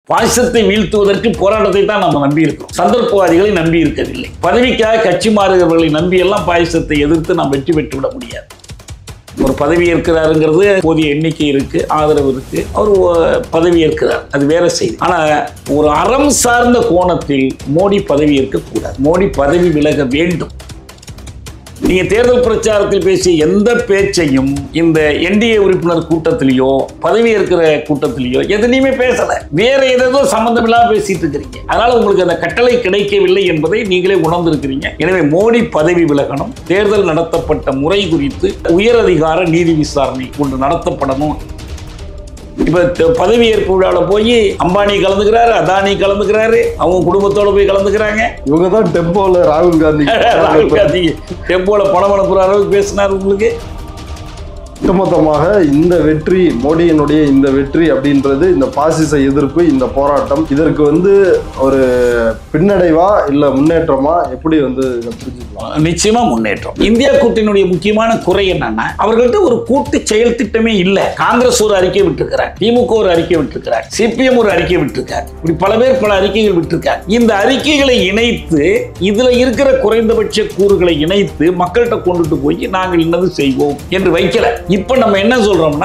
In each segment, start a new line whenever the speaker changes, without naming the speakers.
பாசிசத்தை வீழ்த்துவதற்கு போராட்டத்தை தான் நம்ம நம்பி இருக்கிறோம் சந்தர்ப்பவாதிகளை நம்பி இருக்கவில்லை பதவிக்காக கட்சி மாறுகிறவர்களை நம்பி எல்லாம் பாசிசத்தை எதிர்த்து நாம் வெற்றி பெற்றுவிட முடியாது ஒரு பதவி ஏற்கிறாருங்கிறது போதிய எண்ணிக்கை இருக்கு ஆதரவு இருக்கு அவர் ஒ- பதவி ஏற்கிறார் அது வேற செய்தி ஆனா ஒரு அறம் சார்ந்த கோணத்தில் மோடி பதவி ஏற்கக்கூடாது மோடி பதவி விலக வேண்டும் நீங்க தேர்தல் பிரச்சாரத்தில் பேசிய எந்த பேச்சையும் இந்த என்டிஏ உறுப்பினர் கூட்டத்திலேயோ பதவி ஏற்கிற கூட்டத்திலேயோ எதுலையுமே பேசல வேற ஏதேதோ சம்பந்தம் இல்லாம பேசிட்டு இருக்கிறீங்க அதனால உங்களுக்கு அந்த கட்டளை கிடைக்கவில்லை என்பதை நீங்களே உணர்ந்திருக்கிறீங்க எனவே மோடி பதவி விலகணும் தேர்தல் நடத்தப்பட்ட முறை குறித்து உயரதிகார நீதி விசாரணை ஒன்று நடத்தப்படணும் இப்ப த- பதவியேற்பு விழாவில் போய் அம்பானி கலந்துக்கிறாரு அதானி கலந்துக்கிறாரு அவங்க குடும்பத்தோட போய் கலந்துக்கிறாங்க
இவங்க தான் டெம்போல ராகுல் காந்தி
ராகுல் காந்தி டெம்போல பணம் அனுப்புற அளவுக்கு பேசினார் உங்களுக்கு
ஒட்டுமொத்தமாக இந்த வெற்றி மோடியினுடைய இந்த வெற்றி அப்படின்றது இந்த பாசிச எதிர்ப்பு இந்த போராட்டம் இதற்கு வந்து ஒரு பின்னடைவா இல்ல முன்னேற்றமா எப்படி வந்து இதை புரிஞ்சுக்கலாம்
நிச்சயமா முன்னேற்றம் இந்தியா கூட்டணியுடைய முக்கியமான குறை என்னன்னா அவர்கள்ட்ட ஒரு கூட்டு செயல் திட்டமே இல்ல காங்கிரஸ் ஒரு அறிக்கை விட்டிருக்கிறார் திமுக ஒரு அறிக்கை விட்டிருக்கிறார் சிபிஎம் ஒரு அறிக்கை விட்டிருக்கார் இப்படி பல பேர் பல அறிக்கைகள் விட்டிருக்கார் இந்த அறிக்கைகளை இணைத்து இதுல இருக்கிற குறைந்தபட்ச கூறுகளை இணைத்து மக்கள்கிட்ட கொண்டுட்டு போய் நாங்கள் இன்னது செய்வோம் என்று வைக்கல இப்ப நம்ம என்ன சொல்றோம்னா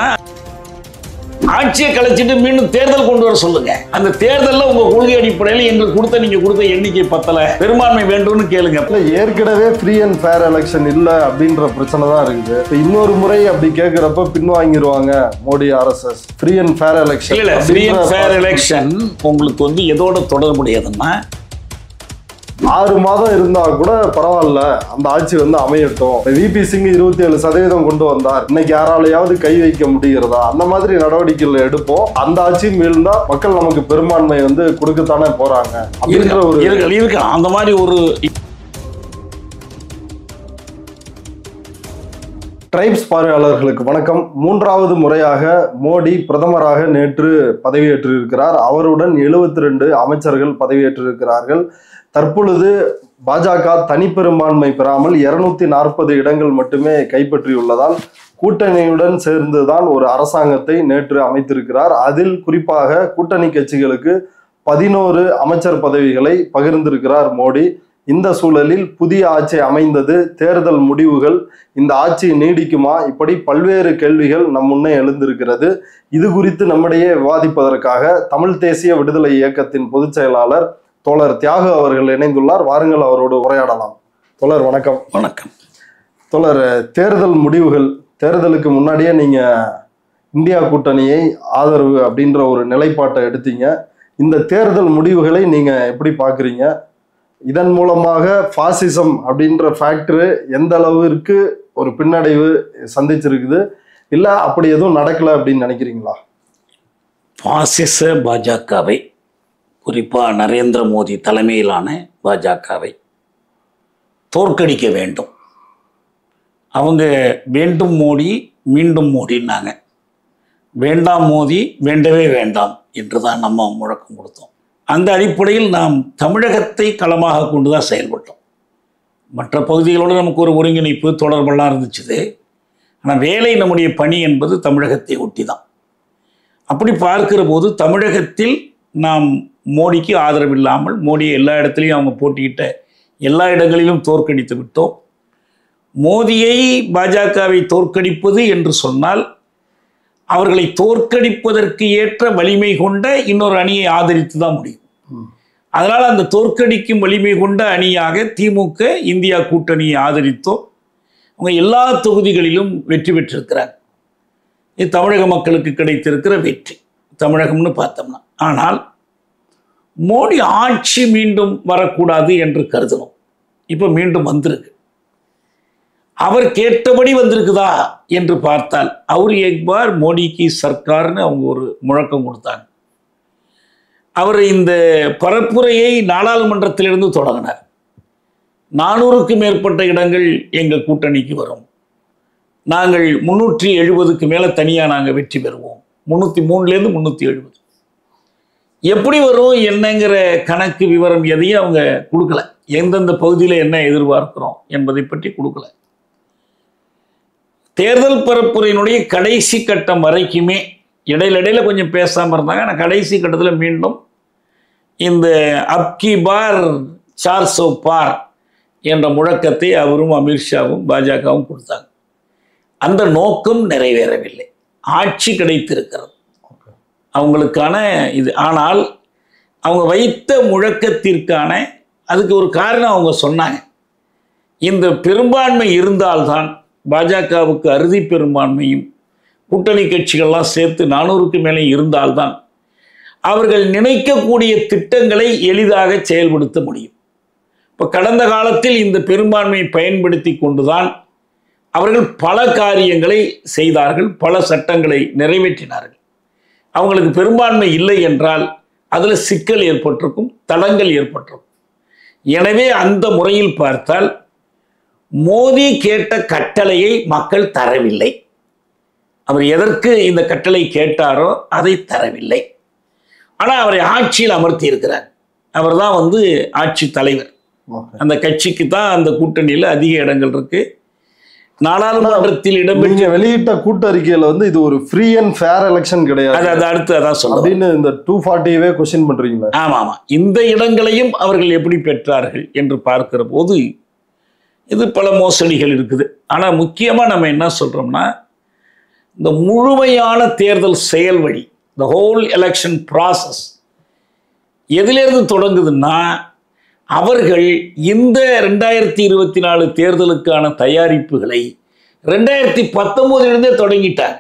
ஆட்சியை கலைச்சிட்டு மீண்டும் தேர்தல் கொண்டு வர சொல்லுங்க அந்த தேர்தல்ல உங்க கொள்கை அடிப்படையில் எங்களுக்கு கொடுத்த நீங்க கொடுத்த எண்ணிக்கை பத்தல பெரும்பான்மை வேண்டும்னு கேளுங்க
இல்ல, ஏற்கனவே ஃப்ரீ அண்ட் ஃபேர் எலெக்ஷன் இல்ல அப்படின்ற பிரச்சனை தான் இருக்குது இப்ப இன்னொரு முறை அப்படி கேட்கிறப்ப பின்வாங்கிடுவாங்க Modi RSS free and fair election
இல்ல ஃப்ரீ அண்ட் ஃபேர் எலெக்ஷன் உங்களுக்கு வந்து எதோட தொடர்புடையதுன்னா
ஆறு மாதம் இருந்தா கூட பரவாயில்ல அந்த ஆட்சி வந்து அமையட்டும் விபி சிங் இருபத்தி ஏழு சதவீதம் கொண்டு வந்தார் இன்னைக்கு யாராலையாவது கை வைக்க முடிகிறதா அந்த மாதிரி நடவடிக்கைகள் எடுப்போம் அந்த ஆட்சி மீழ்ந்தா மக்கள் நமக்கு பெரும்பான்மை வந்து கொடுக்கத்தானே போறாங்க அப்படின்ற ஒரு
இருக்கலாம் இருக்கலாம் அந்த மாதிரி ஒரு
ட்ரைப்ஸ் பார்வையாளர்களுக்கு வணக்கம் மூன்றாவது முறையாக மோடி பிரதமராக நேற்று பதவியேற்றிருக்கிறார் அவருடன் 72 ரெண்டு அமைச்சர்கள் பதவியேற்றிருக்கிறார்கள் தற்பொழுது பாஜக தனிப்பெரும்பான்மை பெறாமல் இருநூத்தி நாற்பது இடங்கள் மட்டுமே கைப்பற்றியுள்ளதால் கூட்டணியுடன் சேர்ந்துதான் ஒரு அரசாங்கத்தை நேற்று அமைத்திருக்கிறார் அதில் குறிப்பாக கூட்டணி கட்சிகளுக்கு பதினோரு அமைச்சர் பதவிகளை பகிர்ந்திருக்கிறார் மோடி இந்த சூழலில் புதிய ஆட்சி அமைந்தது தேர்தல் முடிவுகள் இந்த ஆட்சி நீடிக்குமா இப்படி பல்வேறு கேள்விகள் நம் முன்னே எழுந்திருக்கிறது இது குறித்து நம்மிடையே விவாதிப்பதற்காக தமிழ் தேசிய விடுதலை இயக்கத்தின் பொதுச் செயலாளர் தோழர் தியாகு அவர்கள் இணைந்துள்ளார் வாருங்கள் அவரோடு உரையாடலாம் தோழர் வணக்கம்
வணக்கம்
தோழர் தேர்தல் முடிவுகள் தேர்தலுக்கு முன்னாடியே நீங்க இந்தியா கூட்டணியை ஆதரவு அப்படின்ற ஒரு நிலைப்பாட்டை எடுத்தீங்க இந்த தேர்தல் முடிவுகளை நீங்க எப்படி பாக்குறீங்க இதன் மூலமாக பாசிசம் அப்படின்ற ஃபேக்டர் எந்த அளவிற்கு ஒரு பின்னடைவு சந்திச்சிருக்குது இல்ல அப்படி எதுவும் நடக்கல அப்படின்னு நினைக்கிறீங்களா
பாசிச பாஜகவை குறிப்பா நரேந்திர மோடி தலைமையிலான பாஜகவை தோற்கடிக்க வேண்டும் அவங்க வேண்டும் மோடி மீண்டும் மோடின்னாங்க வேண்டாம் மோடி வேண்டவே வேண்டாம் என்று தான் நம்ம முழக்கம் கொடுத்தோம் அந்த அடிப்படையில் நாம் தமிழகத்தை களமாக கொண்டு தான் செயல்பட்டோம் மற்ற பகுதிகளோடு நமக்கு ஒரு ஒருங்கிணைப்பு தொடர்பெல்லாம் இருந்துச்சுது ஆனால் வேலை நம்முடைய பணி என்பது தமிழகத்தை ஒட்டி தான் அப்படி பார்க்கிற போது தமிழகத்தில் நாம் மோடிக்கு ஆதரவு இல்லாமல் மோடியை எல்லா இடத்துலையும் அவங்க போட்டியிட்ட எல்லா இடங்களிலும் தோற்கடித்து விட்டோம் மோதியை பாஜகவை தோற்கடிப்பது என்று சொன்னால் அவர்களை தோற்கடிப்பதற்கு ஏற்ற வலிமை கொண்ட இன்னொரு அணியை ஆதரித்து தான் முடியும்
ம்.
அதனால் அந்த தோற்கடிக்கும் வலிமை கொண்ட அணியாக திமுக இந்தியா கூட்டணியை ஆதரித்தோம் அவங்க எல்லா தொகுதிகளிலும் வெற்றி பெற்றிருக்கிறாங்க இது தமிழக மக்களுக்கு கிடைத்திருக்கிற வெற்றி தமிழகம்னு பார்த்தோம்னா ஆனால் மோடி ஆட்சி மீண்டும் வரக்கூடாது என்று கருதணும் இப்போ மீண்டும் வந்திருக்கு அவர் கேட்டபடி வந்திருக்குதா என்று பார்த்தால் அவர் எக்பார் மோடிக்கு சர்க்கார்னு அவங்க ஒரு முழக்கம் கொடுத்தாங்க அவர் இந்த பரப்புரையை நாடாளுமன்றத்திலிருந்து தொடங்கினார் நானூறுக்கு மேற்பட்ட இடங்கள் எங்கள் கூட்டணிக்கு வரும் நாங்கள் முன்னூற்றி எழுபதுக்கு மேலே தனியாக நாங்கள் வெற்றி பெறுவோம் முந்நூற்றி மூணுலேருந்து முந்நூற்றி எழுபது எப்படி வரும் என்னங்கிற கணக்கு விவரம் எதையும் அவங்க கொடுக்கல எந்தெந்த பகுதியில் என்ன எதிர்பார்க்கிறோம் என்பதை பற்றி கொடுக்கல தேர்தல் பரப்புரையினுடைய கடைசி கட்டம் வரைக்குமே இடையில இடையில கொஞ்சம் பேசாமல் இருந்தாங்க ஆனால் கடைசி கட்டத்தில் மீண்டும் இந்த அப்கி பார் சார்சோ பார் என்ற முழக்கத்தை அவரும் அமித்ஷாவும் பாஜகவும் கொடுத்தாங்க அந்த நோக்கம் நிறைவேறவில்லை ஆட்சி கிடைத்திருக்கிறது அவங்களுக்கான இது ஆனால் அவங்க வைத்த முழக்கத்திற்கான அதுக்கு ஒரு காரணம் அவங்க சொன்னாங்க இந்த பெரும்பான்மை இருந்தால்தான் பாஜகவுக்கு அறுதி பெரும்பான்மையும் கூட்டணி கட்சிகள்லாம் சேர்த்து நானூறுக்கு மேலே இருந்தால்தான் அவர்கள் நினைக்கக்கூடிய திட்டங்களை எளிதாக செயல்படுத்த முடியும் இப்போ கடந்த காலத்தில் இந்த பெரும்பான்மையை பயன்படுத்தி கொண்டுதான் அவர்கள் பல காரியங்களை செய்தார்கள் பல சட்டங்களை நிறைவேற்றினார்கள் அவங்களுக்கு பெரும்பான்மை இல்லை என்றால் அதில் சிக்கல் ஏற்பட்டிருக்கும் தடங்கள் ஏற்பட்டிருக்கும் எனவே அந்த முறையில் பார்த்தால் மோடி கேட்ட கட்டளையை மக்கள் தரவில்லை அவர் எதற்கு இந்த கட்டளை கேட்டாரோ அதை தரவில்லை ஆனால் அவரை ஆட்சியில் அமர்த்தி இருக்கிறார் அவர் தான் வந்து ஆட்சி தலைவர்
ஓகே
அந்த கட்சிக்கு தான் அந்த கூட்டணியில் அதிக இடங்கள் இருக்கு நாடாளுமன்றத்தில் இடம்பெற்ற
நீங்க வெளியிட்ட கூட்டறிக்கையில வந்து இது ஒரு ஃப்ரீ அண்ட் ஃபேர் எலெக்ஷன்
அது
கிடையாது
அது அடுத்து அதான் சொல்லுவேன்
அப்படின்னு இந்த டூ ஃபார்ட்டியவே கொஸ்டின் பண்றீங்களா
ஆமாம் ஆமாம் இந்த இடங்களையும் அவர்கள் எப்படி பெற்றார்கள் என்று பார்க்கிற போது இது பல மோசடிகள் இருக்குது ஆனால் முக்கியமாக நம்ம என்ன சொல்கிறோம்னா இந்த முழுமையான தேர்தல் செயல் வழி இந்த ஹோல் எலெக்ஷன் ப்ராசஸ் எதிலிருந்து தொடங்குதுன்னா அவர்கள் இந்த ரெண்டாயிரத்தி இருபத்தி நாலு தேர்தலுக்கான தயாரிப்புகளை ரெண்டாயிரத்தி பத்தொம்போதிலிருந்தே தொடங்கிட்டாங்க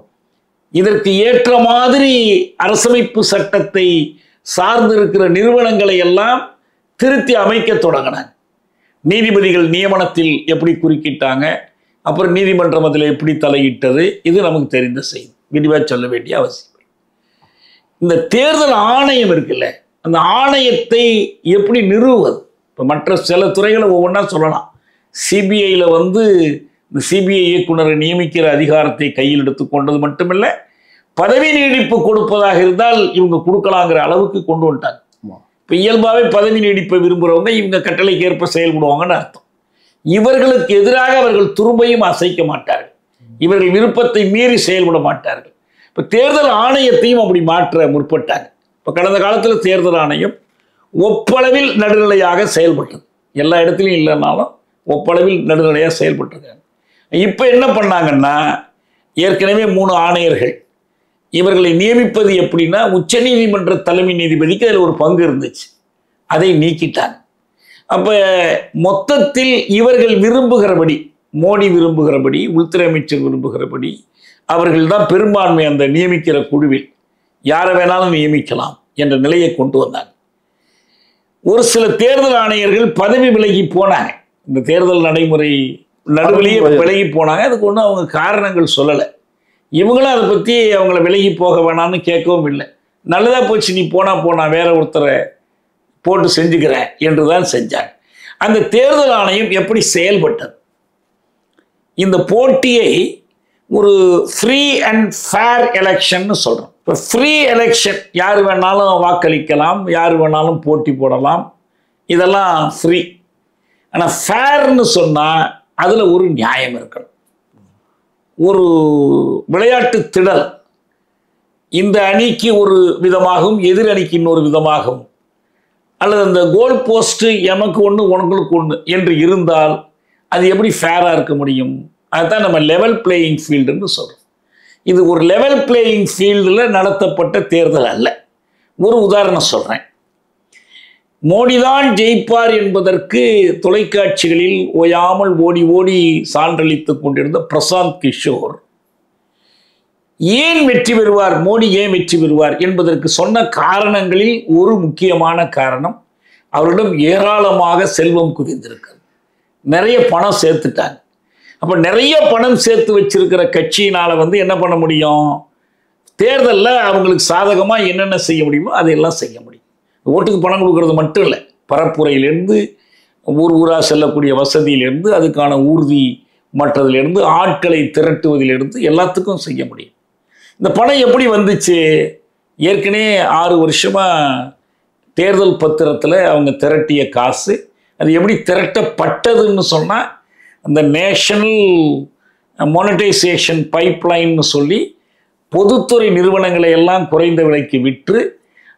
இதற்கு ஏற்ற மாதிரி அரசமைப்பு சட்டத்தை சார்ந்திருக்கிற நிறுவனங்களை எல்லாம் திருத்தி அமைக்க தொடங்கினாங்க நீதிபதிகள் நியமனத்தில் எப்படி குறுக்கிட்டாங்க அப்புறம் நீதிமன்றம் அதில் எப்படி தலையிட்டது இது நமக்கு தெரிந்த செய்தி விரிவாக சொல்ல வேண்டிய அவசியம் இல்லை. இந்த தேர்தல் ஆணையம் இருக்குல்ல அந்த ஆணையத்தை எப்படி நிறுவுவது இப்போ மற்ற சில துறைகளை ஒவ்வொன்றா சொல்லலாம் சிபிஐயில் வந்து இந்த சிபிஐ இயக்குனரை நியமிக்கிற அதிகாரத்தை கையில் எடுத்துக்கொண்டது மட்டுமில்லை பதவி நீடிப்பு கொடுப்பதாக இருந்தால் இவங்க கொடுக்கலாங்கிற அளவுக்கு கொண்டு வந்துட்டாங்க
ஆமா.
இப்போ இயல்பாகவே பதவி நீடிப்பை விரும்புகிறவங்க இவங்க கட்டளைக்கு ஏற்ப செயல்படுவாங்கன்னு அர்த்தம் இவர்களுக்கு எதிராக அவர்கள் துரும்பையும் அசைக்க மாட்டார்கள் இவர்கள் விருப்பத்தை மீறி செயல்பட மாட்டார்கள் இப்போ தேர்தல் ஆணையத்தையும் அப்படி மாற்ற முற்பட்டாங்க இப்போ கடந்த காலத்தில் தேர்தல் ஆணையம் ஒப்பளவில் நடுநிலையாக செயல்பட்டது எல்லா இடத்துலையும் இல்லைனாலும் ஒப்பளவில் நடுநிலையாக செயல்பட்டிருக்காங்க இப்போ என்ன பண்ணாங்கன்னா ஏற்கனவே மூணு ஆணையர்கள் இவர்களை நியமிப்பது எப்படின்னா உச்சநீதிமன்ற தலைமை நீதிபதிக்கு அதில் ஒரு பங்கு இருந்துச்சு அதை நீக்கிட்டாங்க அப்போ மொத்தத்தில் இவர்கள் விரும்புகிறபடி மோடி விரும்புகிறபடி உள்துறை அமைச்சர் விரும்புகிறபடி அவர்கள் தான் பெரும்பான்மை அந்த நியமிக்கிற குழுவில் யாரை வேணாலும் நியமிக்கலாம் என்ற நிலையை கொண்டு வந்தாங்க ஒரு சில தேர்தல் ஆணையர்கள் பதவி விலகி போனாங்க இந்த தேர்தல் நடைமுறை நடுவிலேயே
பதவி
விலகி போனாங்க அதுக்கு ஒன்றும் அவங்க காரணங்கள் சொல்லலை இவங்களும் அதை பற்றி அவங்கள விலகி போக வேணாம்னு கேட்கவும் இல்லை நல்லதாக போச்சு நீ போனா போனா வேற ஒருத்தரை போட்டு செஞ்சுக்கிறேன் என்று தான் செஞ்சாங்க அந்த தேர்தல் ஆணையம் எப்படி செயல்பட்டது இந்த போட்டியை ஒரு ஃப்ரீ அண்ட் ஃபேர் எலெக்ஷன்னு சொல்கிறோம் இப்போ ஃப்ரீ எலெக்ஷன் யார் வேணாலும் வாக்களிக்கலாம் யார் வேணாலும் போட்டி போடலாம் இதெல்லாம் ஃப்ரீ ஆனால் ஃபேர்னு சொன்னால் அதில் ஒரு நியாயம் இருக்கணும் ஒரு விளையாட்டு திடல் இந்த அணிக்கு ஒரு விதமாகவும் எதிர் அணிக்கு இன்னொரு விதமாகவும் அல்லது அந்த கோல் போஸ்ட்டு எனக்கு ஒன்று உனங்களுக்கு ஒன்று என்று இருந்தால் அது எப்படி ஃபேராக இருக்க முடியும் அதுதான் நம்ம லெவல் பிளேயிங் ஃபீல்டுன்னு சொல்கிறோம் இது ஒரு லெவல் பிளேயிங் ஃபீல்டில் நடத்தப்பட்ட தேர்தல் அல்ல ஒரு உதாரணம் சொல்கிறேன் மோடிதான் ஜெயிப்பார் என்பதற்கு தொலைக்காட்சிகளில் ஓயாமல் ஓடி ஓடி சான்றளித்துக் கொண்டிருந்த பிரசாந்த் கிஷோர் ஏன் வெற்றி பெறுவார் மோடி ஏன் வெற்றி பெறுவார் என்பதற்கு சொன்ன காரணங்களில் ஒரு முக்கியமான காரணம் அவரிடம் ஏராளமாக செல்வம் குவிந்திருக்கிறது நிறைய பணம் சேர்த்துட்டாங்க அப்போ நிறைய பணம் சேர்த்து வச்சிருக்கிற கட்சியினால் வந்து என்ன பண்ண முடியும் தேர்தலில் அவங்களுக்கு சாதகமாக என்னென்ன செய்ய முடியுமோ அதையெல்லாம் செய்ய முடியும் ஓட்டுக்கு பணம் கொடுக்கறது மட்டும் இல்லை பரப்புரையிலேருந்து ஊர் ஊராக செல்லக்கூடிய வசதியிலேருந்து அதுக்கான ஊர்தி மற்றதிலிருந்து ஆட்களை திரட்டுவதிலிருந்து எல்லாத்துக்கும் செய்ய முடியும் இந்த பணம் எப்படி வந்துச்சு ஏற்கனவே ஆறு வருஷமாக தேர்தல் பத்திரத்தில் அவங்க திரட்டிய காசு அது எப்படி திரட்டப்பட்டதுன்னு சொன்னால் அந்த நேஷனல் மோனடைசேஷன் பைப்லைன்னு சொல்லி பொதுத்துறை நிறுவனங்களை எல்லாம் குறைந்த விலைக்கு விற்று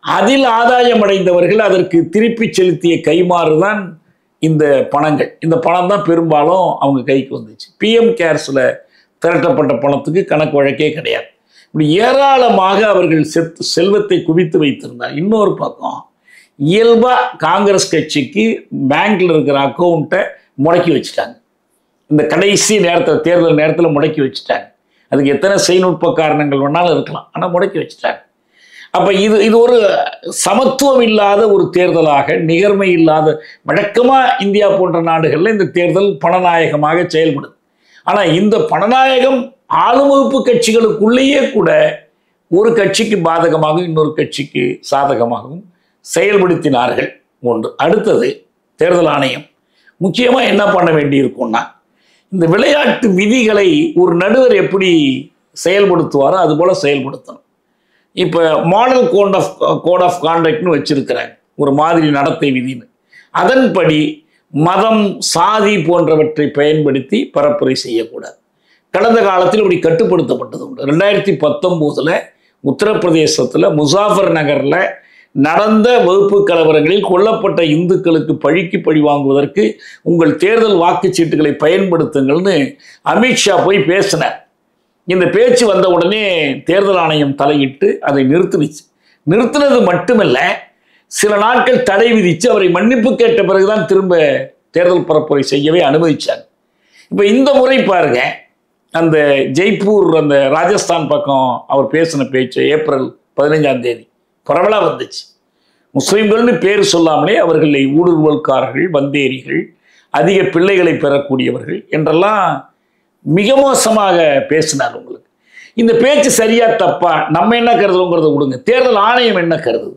அதில் ஆதாயம் அடைந்தவர்கள் அதற்கு திருப்பி செலுத்திய கைமாறுதான் இந்த பணங்கள் இந்த பணம் தான் பெரும்பாலும் அவங்க கைக்கு வந்துச்சு பிஎம் கேர்ஸில் திரட்டப்பட்ட பணத்துக்கு கணக்கு வழக்கே கிடையாது இப்படி ஏராளமாக அவர்கள் செத்து செல்வத்தை குவித்து வைத்திருந்தார் இன்னொரு பக்கம் இயல்பாக காங்கிரஸ் கட்சிக்கு பேங்க்ல இருக்கிற அக்கௌண்ட்டை முடக்கி வச்சுட்டாங்க இந்த கடைசி நேரத்தில் தேர்தல் நேரத்தில் முடக்கி வச்சுட்டாங்க அதுக்கு எத்தனை செய்நுட்ப காரணங்கள் வேணாலும் இருக்கலாம் ஆனால் முடக்கி வச்சுட்டாங்க அப்போ இது இது ஒரு சமத்துவம் இல்லாத ஒரு தேர்தலாக நிகர்மை இல்லாத வழக்கமாக இந்தியா போன்ற நாடுகளில் இந்த தேர்தல் பணநாயகமாக செயல்படுது ஆனால் இந்த பணநாயகம் ஆளும் வகுப்பு கட்சிகளுக்குள்ளேயே கூட ஒரு கட்சிக்கு பாதகமாகவும் இன்னொரு கட்சிக்கு சாதகமாகவும் செயல்படுத்தினார்கள் ஒன்று அடுத்தது தேர்தல் ஆணையம் முக்கியமாக என்ன பண்ண வேண்டியிருக்கும்னா இந்த விளையாட்டு விதிகளை ஒரு நடுவர் எப்படி செயல்படுத்துவாரோ அது போல செயல்படுத்தணும் இப்போ model code of code of கான்டக்ட்னு வச்சிருக்கிறாங்க ஒரு மாதிரி நடத்தை விதின்னு அதன்படி மதம் சாதி போன்றவற்றை பயன்படுத்தி பரப்புரை செய்யக்கூடாது கடந்த காலத்தில் இப்படி கட்டுப்படுத்தப்பட்டது உண்டு ரெண்டாயிரத்தி பத்தொம்போதில் உத்தரப்பிரதேசத்தில் முசாஃபர் நகரில் நடந்த வகுப்பு கலவரங்களில் கொல்லப்பட்ட இந்துக்களுக்கு பழிக்கு பழி வாங்குவதற்கு உங்கள் தேர்தல் வாக்குச்சீட்டுகளை பயன்படுத்துங்கள்னு அமித்ஷா போய் பேசினார் இந்த பேச்சு வந்த உடனே தேர்தல் ஆணையம் தலையிட்டு அதை நிறுத்தினுச்சு நிறுத்தினது மட்டுமல்ல சில நாட்கள் தடை விதித்து அவரை மன்னிப்பு கேட்ட பிறகுதான் திரும்ப தேர்தல் பரப்புரை செய்யவே அனுமதிச்சாங்க இப்போ இந்த முறை பாருங்க அந்த ஜெய்ப்பூர் அந்த ராஜஸ்தான் பக்கம் அவர் பேசின பேச்சு ஏப்ரல் பதினைஞ்சாம் தேதி பரவலாக வந்துச்சு முஸ்லீம்கள்னு பேர் சொல்லாமலே அவர்களை ஊடுருவல்காரர்கள் வந்தேரிகள் அதிக பிள்ளைகளை பெறக்கூடியவர்கள் என்றெல்லாம் மிக மோசமாக பேசினார் உங்களுக்கு இந்த பேச்சு சரியா தப்பா நம்ம என்ன கருதுறோங்கிறத விடுங்க தேர்தல் ஆணையம் என்ன கருதுது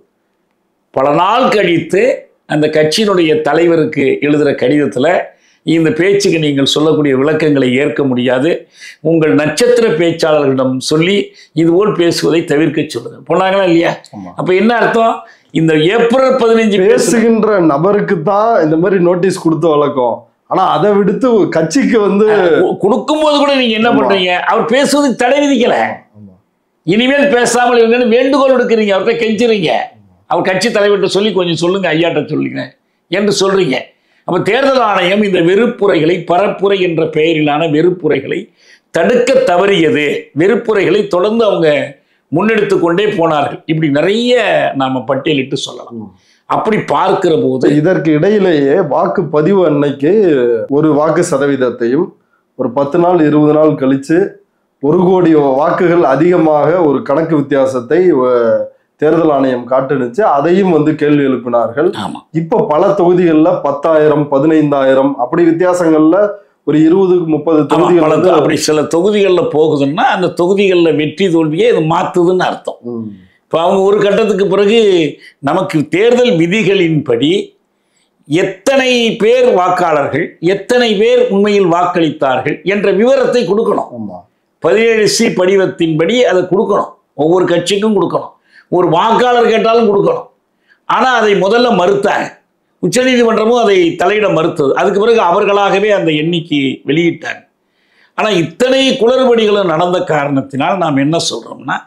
பல நாள் கழித்து அந்த கட்சியினுடைய தலைவருக்கு எழுதுகிற கடிதத்தில் இந்த பேச்சுக்கு நீங்கள் சொல்லக்கூடிய விளக்கங்களை ஏற்க முடியாது உங்கள் நட்சத்திர பேச்சாளர்களிடம் சொல்லி இதுபோல் பேசுவதை தவிர்க்க சொல்லுங்க போனாங்களா இல்லையா
ஆமா.
அப்ப என்ன அர்த்தம் இந்த ஏப்ரல் பதினஞ்சு பேசு
பேசுகின்ற நபருக்கு தான் இந்த மாதிரி நோட்டீஸ் கொடுத்து வழக்கம் ஆனா அதை விடுத்து கட்சிக்கு வந்து
கொடுக்கும்போது கூட நீங்க என்ன
ஆமா.
பண்றீங்க அவர் பேசுவதுக்கு தடை விதிக்கல
ஆமா.
இனிமேல் பேசாமல் இருங்கன்னு வேண்டுகோள் எடுக்கிறீங்க அவர்கிட்ட கெஞ்சுறீங்க அவர் கட்சி தலைவர்கிட்ட சொல்லி கொஞ்சம் சொல்லுங்க ஐயாட்ட சொல்லுங்க என்று சொல்றீங்க அப்ப தேர்தல் ஆணையம் இந்த வெறுப்புரைகளை பரப்புரை என்ற பெயரிலான வெறுப்புரைகளை தடுக்க தவறியது வெறுப்புரைகளை தொடர்ந்து அவங்க முன்னெடுத்து கொண்டே போனார்கள் இப்படி நிறைய நாம பட்டியலிட்டு சொல்லலாம்
ம்.
அப்படி பார்க்கிற போது
இதற்கு இடையிலேயே வாக்குப்பதிவு அன்னைக்கு ஒரு வாக்கு சதவீதத்தையும் ஒரு பத்து நாள் இருபது நாள் கழிச்சு ஒரு கோடி வாக்குகள் அதிகமாக ஒரு கணக்கு வித்தியாசத்தை அஹ், தேர்தல் ஆணையம் காட்டுனுச்சு அதையும் வந்து கேள்வி எழுப்பினார்கள்
ஆமா
இப்ப பல தொகுதிகள்ல பத்தாயிரம் பதினைந்தாயிரம் அப்படி வித்தியாசங்கள்ல ஒரு இருபது முப்பது
ஆமா,
தொகுதிகள்
பல
வந்து
அப்படி சில தொகுதிகளில் போகுதுன்னா அந்த தொகுதிகளில் வெற்றி தோல்வியே இது மாத்துதுன்னு அர்த்தம்
ம்,
இப்போ அவங்க ஒரு கட்டத்துக்கு பிறகு நமக்கு தேர்தல் விதிகளின்படி எத்தனை பேர் வாக்காளர்கள் எத்தனை பேர் உண்மையில் வாக்களித்தார்கள் என்ற விவரத்தை கொடுக்கணும்
ஆமா
பதினேழு சி படிவத்தின்படி அதை கொடுக்கணும் ஒவ்வொரு கட்சிக்கும் கொடுக்கணும் ஒரு வாக்காளர் கேட்டாலும் கொடுக்கணும் ஆனால் அதை முதல்ல மறுத்தாங்க உச்சநீதிமன்றமும் அதை தலையிட மறுத்தது அதுக்கு பிறகு அவர்களாகவே அந்த எண்ணிக்கை வெளியிட்டாங்க ஆனால் இத்தனை குளறுபடிகளும் நடந்த காரணத்தினால் நாம் என்ன சொல்கிறோம்னா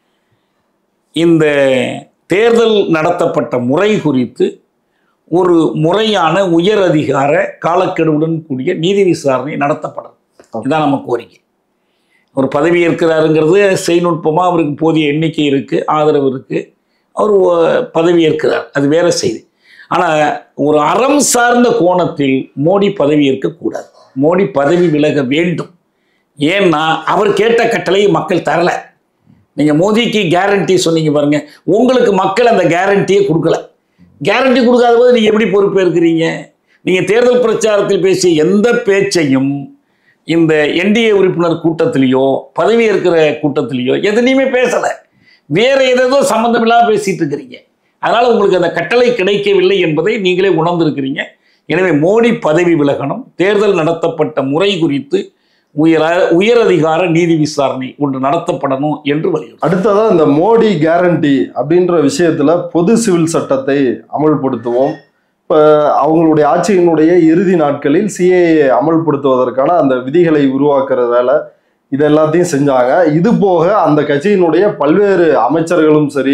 இந்த தேர்தல் நடத்தப்பட்ட முறை குறித்து ஒரு முறையான உயர் அதிகார காலக்கெடுவுடன் கூடிய நீதி விசாரணை நடத்தப்படும் இதுதான் நம்ம கோரிக்கை அவர் பதவி ஏற்கிறாருங்கிறது செய்நுட்பமாக அவருக்கு போதிய எண்ணிக்கை இருக்குது ஆதரவு இருக்குது அவர் ஒ- பதவி ஏற்கிறார் அது வேற செய்தி ஆனால் ஒரு அறம் சார்ந்த கோணத்தில் மோடி பதவி ஏற்கக்கூடாது மோடி பதவி விலக வேண்டும் ஏன்னா அவர் கேட்ட கட்டளையை மக்கள் தரல நீங்கள் மோடிக்கு கேரண்டி சொன்னீங்க பாருங்க உங்களுக்கு மக்கள் அந்த கேரண்டியை கொடுக்கல கேரண்டி கொடுக்காத போது நீங்கள் எப்படி பொறுப்பேற்கிறீங்க நீங்கள் தேர்தல் பிரச்சாரத்தில் பேசிய எந்த பேச்சையும் இந்த என்டிஏ உறுப்பினர் கூட்டத்திலேயோ பதவி இருக்கிற கூட்டத்திலேயோ எதுலையுமே பேசலை வேற ஏதேதோ சம்மந்தம் இல்லாமல் பேசிட்டு இருக்கிறீங்க அதனால உங்களுக்கு அந்த கட்டளை கிடைக்கவில்லை என்பதை நீங்களே உணர்ந்திருக்கிறீங்க எனவே மோடி பதவி விலகணும் தேர்தல் நடத்தப்பட்ட முறை குறித்து உயர உயர் அதிகார நீதி விசாரணை ஒன்று நடத்தப்படணும் என்று வலியுறுத்தி
அடுத்ததா இந்த மோடி கேரண்டி அப்படின்ற விஷயத்துல பொது சிவில் சட்டத்தை அமல்படுத்துவோம் இப்ப அவங்களுடைய ஆட்சியினுடைய இறுதி நாட்களில் சிஏஏ அமல்படுத்துவதற்கான அந்த விதிகளை உருவாக்குற வேலை இது எல்லாத்தையும் செஞ்சாங்க இது போக அந்த கட்சியினுடைய பல்வேறு அமைச்சர்களும் சரி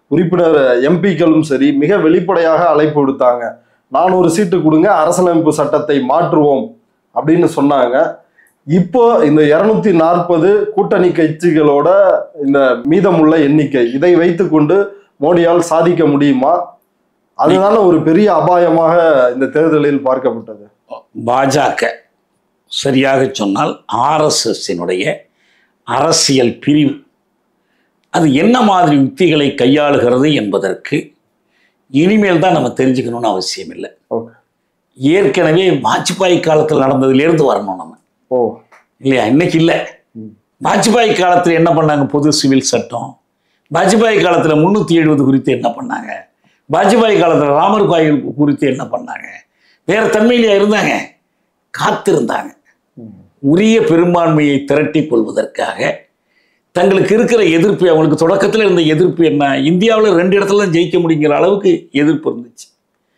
உறுப்பினர் எம்பிக்களும் சரி மிக வெளிப்படையாக அழைப்பு விடுத்தாங்க நானூறு சீட்டு கொடுங்க அரசியலமைப்பு சட்டத்தை மாற்றுவோம் அப்படின்னு சொன்னாங்க இப்போ இந்த இருநூத்தி நாற்பது கூட்டணி கட்சிகளோட இந்த மீதமுள்ள எண்ணிக்கை இதை வைத்துக்கொண்டு மோடியால் சாதிக்க முடியுமா அதுதான ஒரு பெரிய அபாயமாக இந்த தேர்தலில் பார்க்கப்பட்டது
பாஜக சரியாக சொன்னால் ஆர்எஸ்எஸ்ஸினுடைய அரசியல் பிரிவு அது என்ன மாதிரி உத்திகளை கையாளுகிறது என்பதற்கு இனிமேல் தான் நம்ம தெரிஞ்சுக்கணும்னு அவசியம் இல்லை
ஓகே
ஏற்கனவே வாஜ்பாய் காலத்தில் நடந்ததுலேருந்து வரணும் நம்ம
ஓ
இல்லையா இன்னைக்கு இல்லை
ம்.
வாஜ்பாய் காலத்தில் என்ன பண்ணாங்க பொது சிவில் சட்டம் வாஜ்பாய் காலத்தில் முந்நூற்றி எழுபது குறித்து என்ன பண்ணாங்க வாஜ்பாய் காலத்தில் ராமர் கோயில் குறித்து என்ன பண்ணாங்க வேற தன்மையிலேயே இருந்தாங்க காத்திருந்தாங்க
ம்.
உரிய பெரும்பான்மையை திரட்டி கொள்வதற்காக தங்களுக்கு இருக்கிற எதிர்ப்பு அவங்களுக்கு தொடக்கத்தில் இருந்த எதிர்ப்பு என்ன இந்தியாவில் ரெண்டு இடத்துல தான் ஜெயிக்க முடியுங்கிற அளவுக்கு எதிர்ப்பு இருந்துச்சு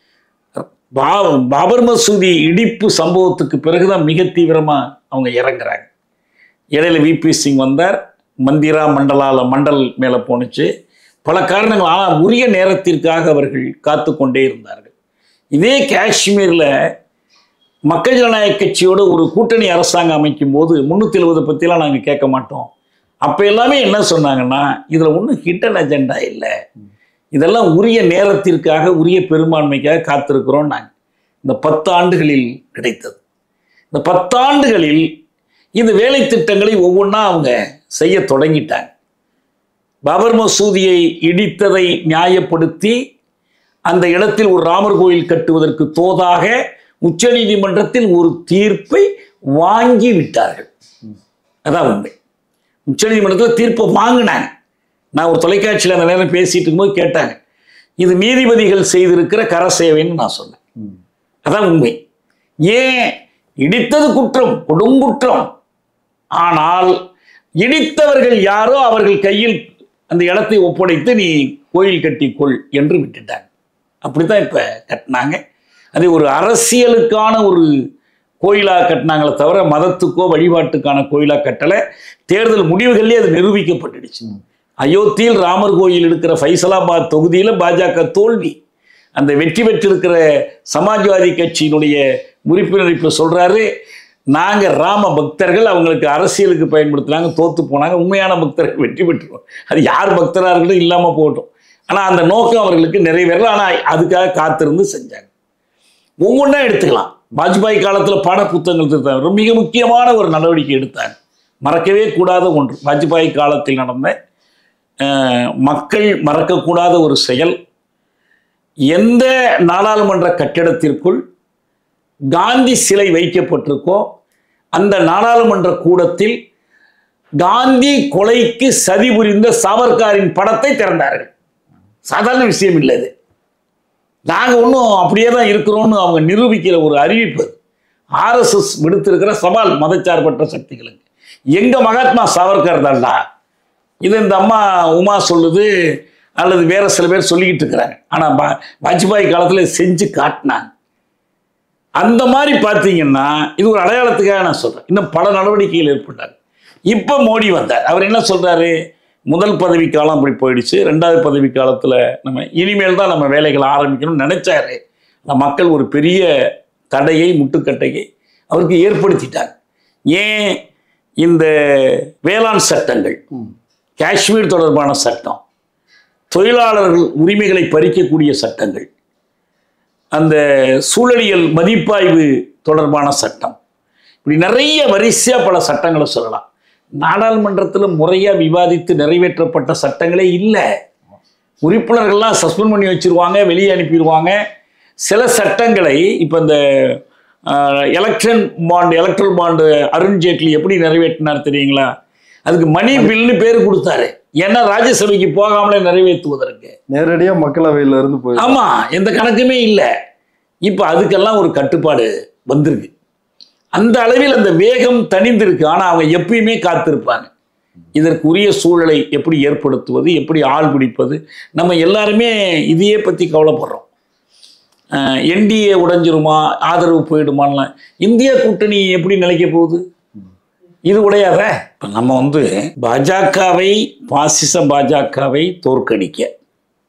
பா பாபர் மசூதி இடிப்பு சம்பவத்துக்கு பிறகுதான் மிக தீவிரமாக அவங்க இறங்குறாங்க இடையில விபி சிங் வந்தார் மந்திரா மண்டலால மண்டல் மேலே போணுச்சு பல காரணங்கள் ஆனால் உரிய நேரத்திற்காக அவர்கள் காத்து கொண்டே இருந்தார்கள் இதே காஷ்மீரில் மக்கள் ஜனநாயக கட்சியோட ஒரு கூட்டணி அரசாங்கம் அமைக்கும் போது முந்நூற்றி எழுபதை பற்றிலாம் நாங்கள் கேட்க மாட்டோம் அப்போ எல்லாமே என்ன சொன்னாங்கன்னா இதில் ஒன்றும் ஹிட்டன் அஜெண்டா இல்லை இதெல்லாம் உரிய நேரத்திற்காக உரிய பெரும்பான்மைக்காக காத்திருக்கிறோம் நாங்கள் இந்த பத்து ஆண்டுகளில் கிடைத்தது இந்த பத்தாண்டுகளில் இந்த வேலை திட்டங்களை ஒவ்வொன்றா அவங்க செய்ய தொடங்கிட்டாங்க பாபர் மசூதியை இடித்ததை நியாயப்படுத்தி அந்த இடத்தில் ஒரு ராமர் கோயில் கட்டுவதற்கு தோதாக உச்சநீதிமன்றத்தில் ஒரு தீர்ப்பை வாங்கி விட்டார்கள் அதான் உண்மை உச்சநீதிமன்றத்தில் தீர்ப்பை வாங்கினாங்க நான் ஒரு தொலைக்காட்சியில் அந்த நேரம் பேசிட்டு இருக்கும்போது கேட்டாங்க இது நீதிபதிகள் செய்திருக்கிற கரசேவைன்னு நான் சொன்னேன்
ம்.
அதான் உண்மை ஏன் இடித்தது குற்றம் கொடுங்குற்றம் ஆனால் இடித்தவர்கள் யாரோ அவர்கள் கையில் அந்த இடத்தை ஒப்படைத்து நீ கோயில் கட்டிக்கொள் என்று விட்டுட்டாங்க அப்படித்தான் இப்போ கட்டினாங்க அது ஒரு அரசியலுக்கான ஒரு கோயிலாக கட்டினாங்களே தவிர மதத்துக்கோ வழிபாட்டுக்கான கோயிலாக கட்டலை தேர்தல் முடிவுகள்லேயே அது நிரூபிக்கப்பட்டுடுச்சு அயோத்தியில் ராமர் கோயில் இருக்கிற ஃபைசலாபாத் தொகுதியில் பாஜக தோல்வி அந்த வெற்றி பெற்றிருக்கிற சமாஜ்வாதி கட்சியினுடைய உறுப்பினர் இப்போ சொல்கிறாரு நாங்கள் ராம பக்தர்கள் அவங்களுக்கு அரசியலுக்கு பயன்படுத்துனாங்க தோத்து போனாங்க உண்மையான பக்தர்கள் வெற்றி பெற்றுருவோம் அது யார் பக்தராக இருக்கட்டும் இல்லாமல் போகட்டும் ஆனால் அந்த நோக்கம் அவர்களுக்கு நிறைவேறல ஆனால் அதுக்காக காத்திருந்து செஞ்சாங்க ஒவ்வொன்றா எடுத்துக்கலாம் வாஜ்பாய் காலத்தில் பாட புத்தகங்கள் திருத்தாங்க மிக முக்கியமான ஒரு நடவடிக்கை எடுத்தாங்க மறக்கவே கூடாத ஒன்று வாஜ்பாய் காலத்தில் நடந்த அஹ், மக்கள் மறக்கக்கூடாத ஒரு செயல் எந்த நாடாளுமன்ற கட்டிடத்திற்குள் காந்தி சிலை வைக்கப்பட்டிருக்கோ அந்த நாடாளுமன்ற கூடத்தில் காந்தி கொலைக்கு சதி புரிந்த சாவர்காரின் படத்தை திறந்தார்கள் சாதாரண விஷயம் இல்லை இது நாங்கள் ஒன்றும் அப்படியே தான் இருக்கிறோம்னு அவங்க நிரூபிக்கிற ஒரு அறிவிப்பு ஆர்எஸ்எஸ் விடுத்திருக்கிற சவால் மதச்சார்பற்ற சக்திகளுக்கு எங்க மகாத்மா சாவர்கர் தான்டா இது இந்த அம்மா உமா சொல்லுது அல்லது வேற சில பேர் சொல்லிக்கிட்டு இருக்கிறாங்க ஆனால் பா வாஜ்பாய் காலத்தில் செஞ்சு காட்டினாங்க அந்த மாதிரி பார்த்தீங்கன்னா இது ஒரு அடையாளத்துக்காக நான் சொல்கிறேன் இன்னும் பல நடவடிக்கைகள் ஏற்பட்டாங்க இப்போ மோடி வந்தார் அவர் என்ன சொல்றாரு முதல் பதவி காலம் அப்படி போயிடுச்சு ரெண்டாவது பதவி காலத்தில் நம்ம இனிமேல் தான் நம்ம வேலைகளை ஆரம்பிக்கணும்னு நினைச்சாரு ஆனா மக்கள் ஒரு பெரிய தடையை முட்டுக்கட்டையை அவருக்கு ஏற்படுத்திட்டாங்க ஏன் இந்த வேளாண் சட்டங்கள்
ம்.
காஷ்மீர் தொடர்பான சட்டம் தொழிலாளர்கள் உரிமைகளை பறிக்கக்கூடிய சட்டங்கள் அந்த சூழலியல் மதிப்பாய்வு தொடர்பான சட்டம் இப்படி நிறைய வரிசையாக பல சட்டங்களை சொல்லலாம் நாடாளுமன்றத்தில் முறையாக விவாதித்து நிறைவேற்றப்பட்ட சட்டங்களே இல்லை உறுப்பினர்கள்லாம் சஸ்பெண்ட் பண்ணி வச்சிருவாங்க வெளியே அனுப்பிடுவாங்க சில சட்டங்களை இப்போ இந்த election bond electoral bond Arun Jaitley எப்படி நிறைவேற்றினார் தெரியுங்களா அதுக்கு மணி பில்னு பேர் கொடுத்தாரு ஏன்னா ராஜ்யசபைக்கு போகாமலே நிறைவேற்றுவதற்கு
நேரடியா மக்களவையில இருந்து போய்
ஆமா எந்த கணக்குமே இல்லை இப்போ அதுக்கெல்லாம் ஒரு கட்டுப்பாடு வந்திருக்கு அந்த அளவில் அந்த வேகம் தணிந்திருக்கு ஆனா அவங்க எப்பயுமே காத்திருப்பாங்க இதற்கு உரிய சூழலை எப்படி ஏற்படுத்துவது எப்படி ஆள் பிடிப்பது நம்ம எல்லாருமே இதையே பத்தி கவலைப்படுறோம் என்டிஏ உடைஞ்சிருமா ஆதரவு போயிடுமான்லாம் இந்திய கூட்டணி எப்படி நிலைக்க போகுது இது உடையாத இப்போ நம்ம வந்து பாஜகவை பாசிச பாஜகவை தோற்கடிக்க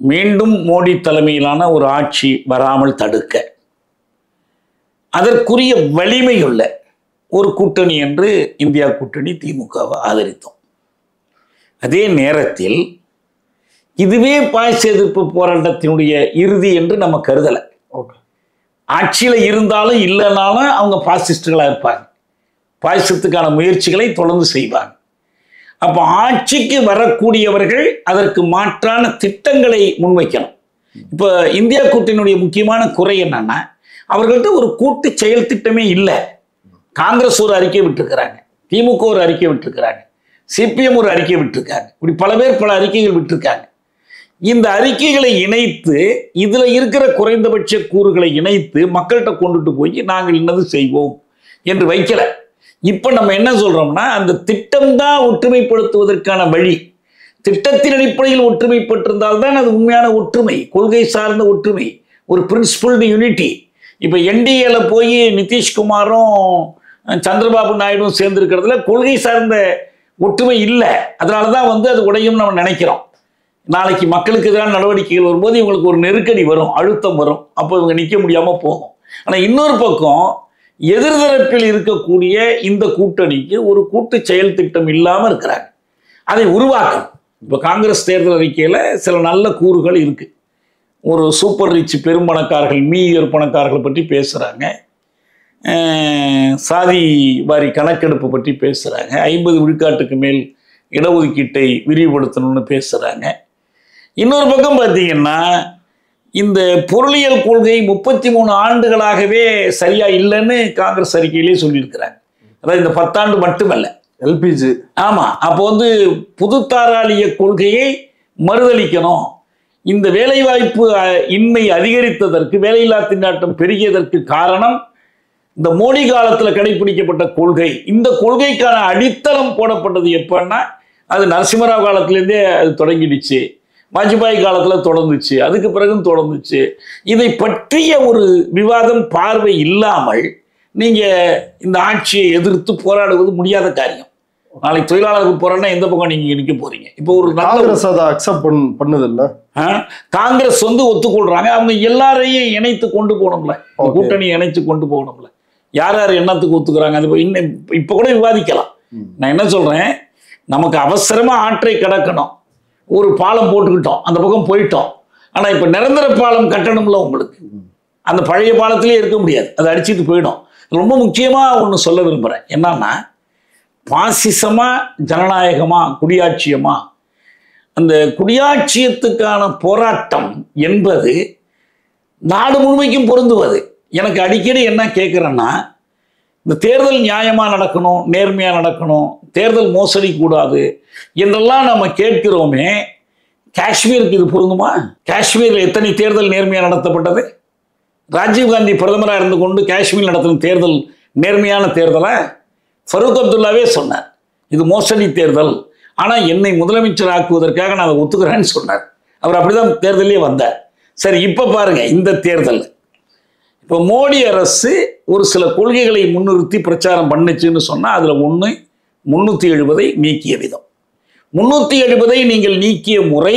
மீண்டும் மோடி தலைமையிலான ஒரு ஆட்சி வராமல் தடுக்க அதற்குரிய வலிமையுள்ள ஒரு கூட்டணி என்று இந்தியா கூட்டணி திமுகவை ஆதரித்தோம் அதே நேரத்தில் இதுவே பாய்ச்ச எதிர்ப்பு போராட்டத்தினுடைய இறுதி என்று நம்ம கருதலை
ஓகே
ஆட்சியில் இருந்தாலும் இல்லைனாலும் அவங்க பாசிஸ்டுகளாக இருப்பாங்க பாசிசத்துக்கான முயற்சிகளை தொடர்ந்து செய்வாங்க அப்போ ஆட்சிக்கு வரக்கூடியவர்கள் அதற்கு மாற்றான திட்டங்களை முன்வைக்கணும் இப்போ இந்தியா கூட்டணியுடைய முக்கியமான குறை என்னன்னா அவர்கள்ட்ட ஒரு கூட்டு செயல் திட்டமே இல்லை காங்கிரஸ் ஒரு அறிக்கை விட்டுருக்கிறாங்க திமுக ஒரு அறிக்கை விட்டுருக்கிறாங்க சிபிஎம் ஒரு அறிக்கை விட்டுருக்காங்க இப்படி பல பேர் பல அறிக்கைகள் விட்டுருக்காங்க இந்த அறிக்கைகளை இணைத்து இதுல இருக்கிற குறைந்தபட்ச கூறுகளை இணைத்து மக்கள்கிட்ட கொண்டுட்டு போய் நாங்கள் இன்னது செய்வோம் என்று வைக்கல இப்ப நம்ம என்ன சொல்றோம்னா அந்த திட்டம் தான் ஒற்றுமைப்படுத்துவதற்கான வழி திட்டத்தின் அடிப்படையில் ஒற்றுமைப்பட்டிருந்தால் தான் அது உண்மையான ஒற்றுமை கொள்கை சார்ந்த ஒற்றுமை ஒரு பிரின்சிபல்டு யூனிட்டி இப்போ என்டிஏல போய் நிதிஷ்குமாரும் சந்திரபாபு நாயுடும் சேர்ந்திருக்கிறதுல கொள்கை சார்ந்த ஒற்றுமை இல்லை அதனால தான் வந்து அது உடையும் நம்ம நினைக்கிறோம் நாளைக்கு மக்களுக்கு எதிரான நடவடிக்கைகள் வரும்போது இவங்களுக்கு ஒரு நெருக்கடி வரும் அழுத்தம் வரும் அப்போ இவங்க நிற்க முடியாமல் போகும் ஆனால் இன்னொரு பக்கம் எதிர்தரப்பில் இருக்கக்கூடிய இந்த கூட்டணிக்கு ஒரு கூட்டு செயல் திட்டம் இல்லாமல் இருக்கிறாங்க அதை உருவாக்கணும் இப்போ காங்கிரஸ் தேர்தல் அறிக்கையில் சில நல்ல கூறுகள் இருக்கு ஒரு சூப்பர் ரிச் பெரும்பணக்காரர்கள் மீயர் பணக்காரர்களை பற்றி பேசுகிறாங்க சாதி வாரி கணக்கெடுப்பு பற்றி பேசுகிறாங்க ஐம்பது விழுக்காட்டுக்கு மேல் இடஒதுக்கீட்டை விரிவுபடுத்தணும்னு பேசுகிறாங்க இன்னொரு பக்கம் பார்த்தீங்கன்னா இந்த பொருளியல் கொள்கை முப்பத்தி மூணு ஆண்டுகளாகவே சரியா இல்லைன்னு காங்கிரஸ் அறிக்கையிலே சொல்லியிருக்கிறாங்க அதாவது இந்த பத்தாண்டு மட்டுமல்ல
எல்பிஜி
ஆமா அப்போ வந்து புதுத்தாராளிய கொள்கையை மறுதளிக்கணும் இந்த வேலைவாய்ப்பு அஹ், இன்மை அதிகரித்ததற்கு வேலையில்லா திண்டாட்டம் பெருகியதற்கு காரணம் இந்த மோடி காலத்துல கடைபிடிக்கப்பட்ட கொள்கை இந்த கொள்கைக்கான அடித்தளம் போடப்பட்டது எப்பன்னா அது நரசிம்மராவ் காலத்திலேருந்தே அது தொடங்கிடுச்சு வாஜ்பாய் காலத்துல தொடர்ந்துச்சு அதுக்கு பிறகும் தொடர்ந்துச்சு இதை பற்றிய ஒரு விவாதம் பார்வை இல்லாமல் நீங்க இந்த ஆட்சியை எதிர்த்து போராடுவது முடியாத காரியம் நாளைக்கு தொழிலாளர்கள் போராடினா எந்த பக்கம் நீங்க நிற்க போறீங்க இப்போ ஒரு நல்ல
காங்கிரஸ் அதை அக்செப்ட் பண் பண்ணுது இல்ல
ஆ? காங்கிரஸ் வந்து ஒத்துக்கொள்றாங்க அவங்க எல்லாரையும் இணைத்து கொண்டு போகணும்ல இந்த
Okay.
கூட்டணி இணைச்சு கொண்டு போகணும்ல யார் யார் என்னத்துக்கு ஒத்துக்கிறாங்க அது இப்ப இன்னும் இப்ப- இப்ப கூட விவாதிக்கலாம்
ம்.
நான் என்ன சொல்றேன் நமக்கு அவசரமா ஆற்றை கடக்கணும் ஒரு பாலம் போட்டுக்கிட்டோம் அந்த பக்கம் போயிட்டோம் ஆனா இப்ப நிரந்தர பாலம் கட்டணும்ல உங்களுக்கு அந்த பழைய பாலத்திலே இருக்க முடியாது அது அடிச்சிட்டு போயிடும் ரொம்ப முக்கியமா ஒன்று சொல்ல விரும்புறேன் என்னன்னா பாசிசமா ஜனநாயகமா குடியாட்சியமா அந்த குடியாட்சியத்துக்கான போராட்டம் என்பது நாடு முழுமைக்கும் பொருந்துவது எனக்கு அடிக்கடி என்ன கேட்குறேன்னா இந்த தேர்தல் நியாயமாக நடக்கணும் நேர்மையாக நடக்கணும் தேர்தல் மோசடி கூடாது என்றெல்லாம் நம்ம கேட்கிறோமே காஷ்மீருக்கு இது பொருந்துமா காஷ்மீரில் எத்தனை தேர்தல் நேர்மையாக நடத்தப்பட்டது ராஜீவ்காந்தி பிரதமராக இருந்து கொண்டு காஷ்மீர் நடத்தின தேர்தல் நேர்மையான தேர்தலை ஃபரூக் அப்துல்லாவே சொன்னார் இது மோசடி தேர்தல் ஆனால் என்னை முதலமைச்சர் ஆக்குவதற்காக நான் அதை ஒத்துக்கிறேன்னு சொன்னார் அவர் அப்படிதான் தேர்தலே வந்தார் சரி இப்போ பாருங்க இந்த தேர்தல் இப்போ மோடி அரசு ஒரு சில கொள்கைகளை முன்னிறுத்தி பிரச்சாரம் பண்ணுச்சுன்னு சொன்னால் அதில் ஒன்று முந்நூற்றி எழுபதை நீக்கிய விதம் முந்நூற்றி எழுபதை நீங்கள் நீக்கிய முறை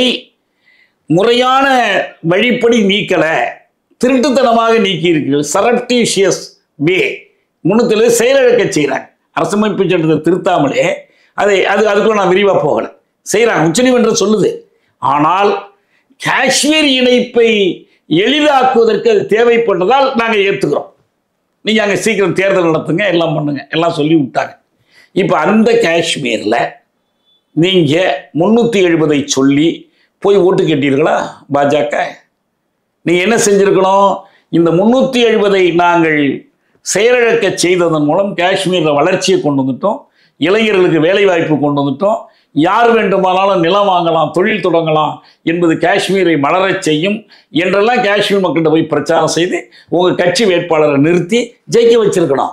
முறையான வழிப்படி நீக்கலை திருட்டுத்தனமாக நீக்கி இருக்கிறீர்கள் சரப்டீஷியஸ் வே முன்னூற்றி செயலிழக்க செய்கிறாங்க அரசமைப்பு சட்டத்தை திருத்தாமலே அதை அது அதுக்குள்ள நான் விரிவாக போகலை செய்கிறாங்க உச்சநீதிமன்றம் சொல்லுது ஆனால் காஷ்மீர் இணைப்பை எளிதாக்குவதற்கு அது தேவைப்பட்டதால் நாங்கள் ஏற்றுக்கிறோம் நீங்கள் அங்கே சீக்கிரம் தேர்தல் நடத்துங்க எல்லாம் பண்ணுங்க எல்லாம் சொல்லி விட்டாங்க இப்போ அந்த காஷ்மீரில் நீங்கள் முந்நூற்றி எழுபதை சொல்லி போய் ஓட்டு கேட்டீர்களா பாஜக நீங்கள் என்ன செஞ்சுருக்கணும் இந்த முந்நூற்றி எழுபதை நாங்கள் செயலிழக்க செய்ததன் மூலம் காஷ்மீரில் வளர்ச்சியை கொண்டு வந்துட்டோம் இளைஞர்களுக்கு வேலைவாய்ப்பு கொண்டு வந்துட்டோம் யார் வேண்டுமானாலும் நிலம் வாங்கலாம் தொழில் தொடங்கலாம் என்பது காஷ்மீரை மலரச் செய்யும் என்றெல்லாம் காஷ்மீர் மக்கள்கிட்ட போய் பிரச்சாரம் செய்து உங்கள் கட்சி வேட்பாளரை நிறுத்தி ஜெயிக்க வச்சிருக்கணும்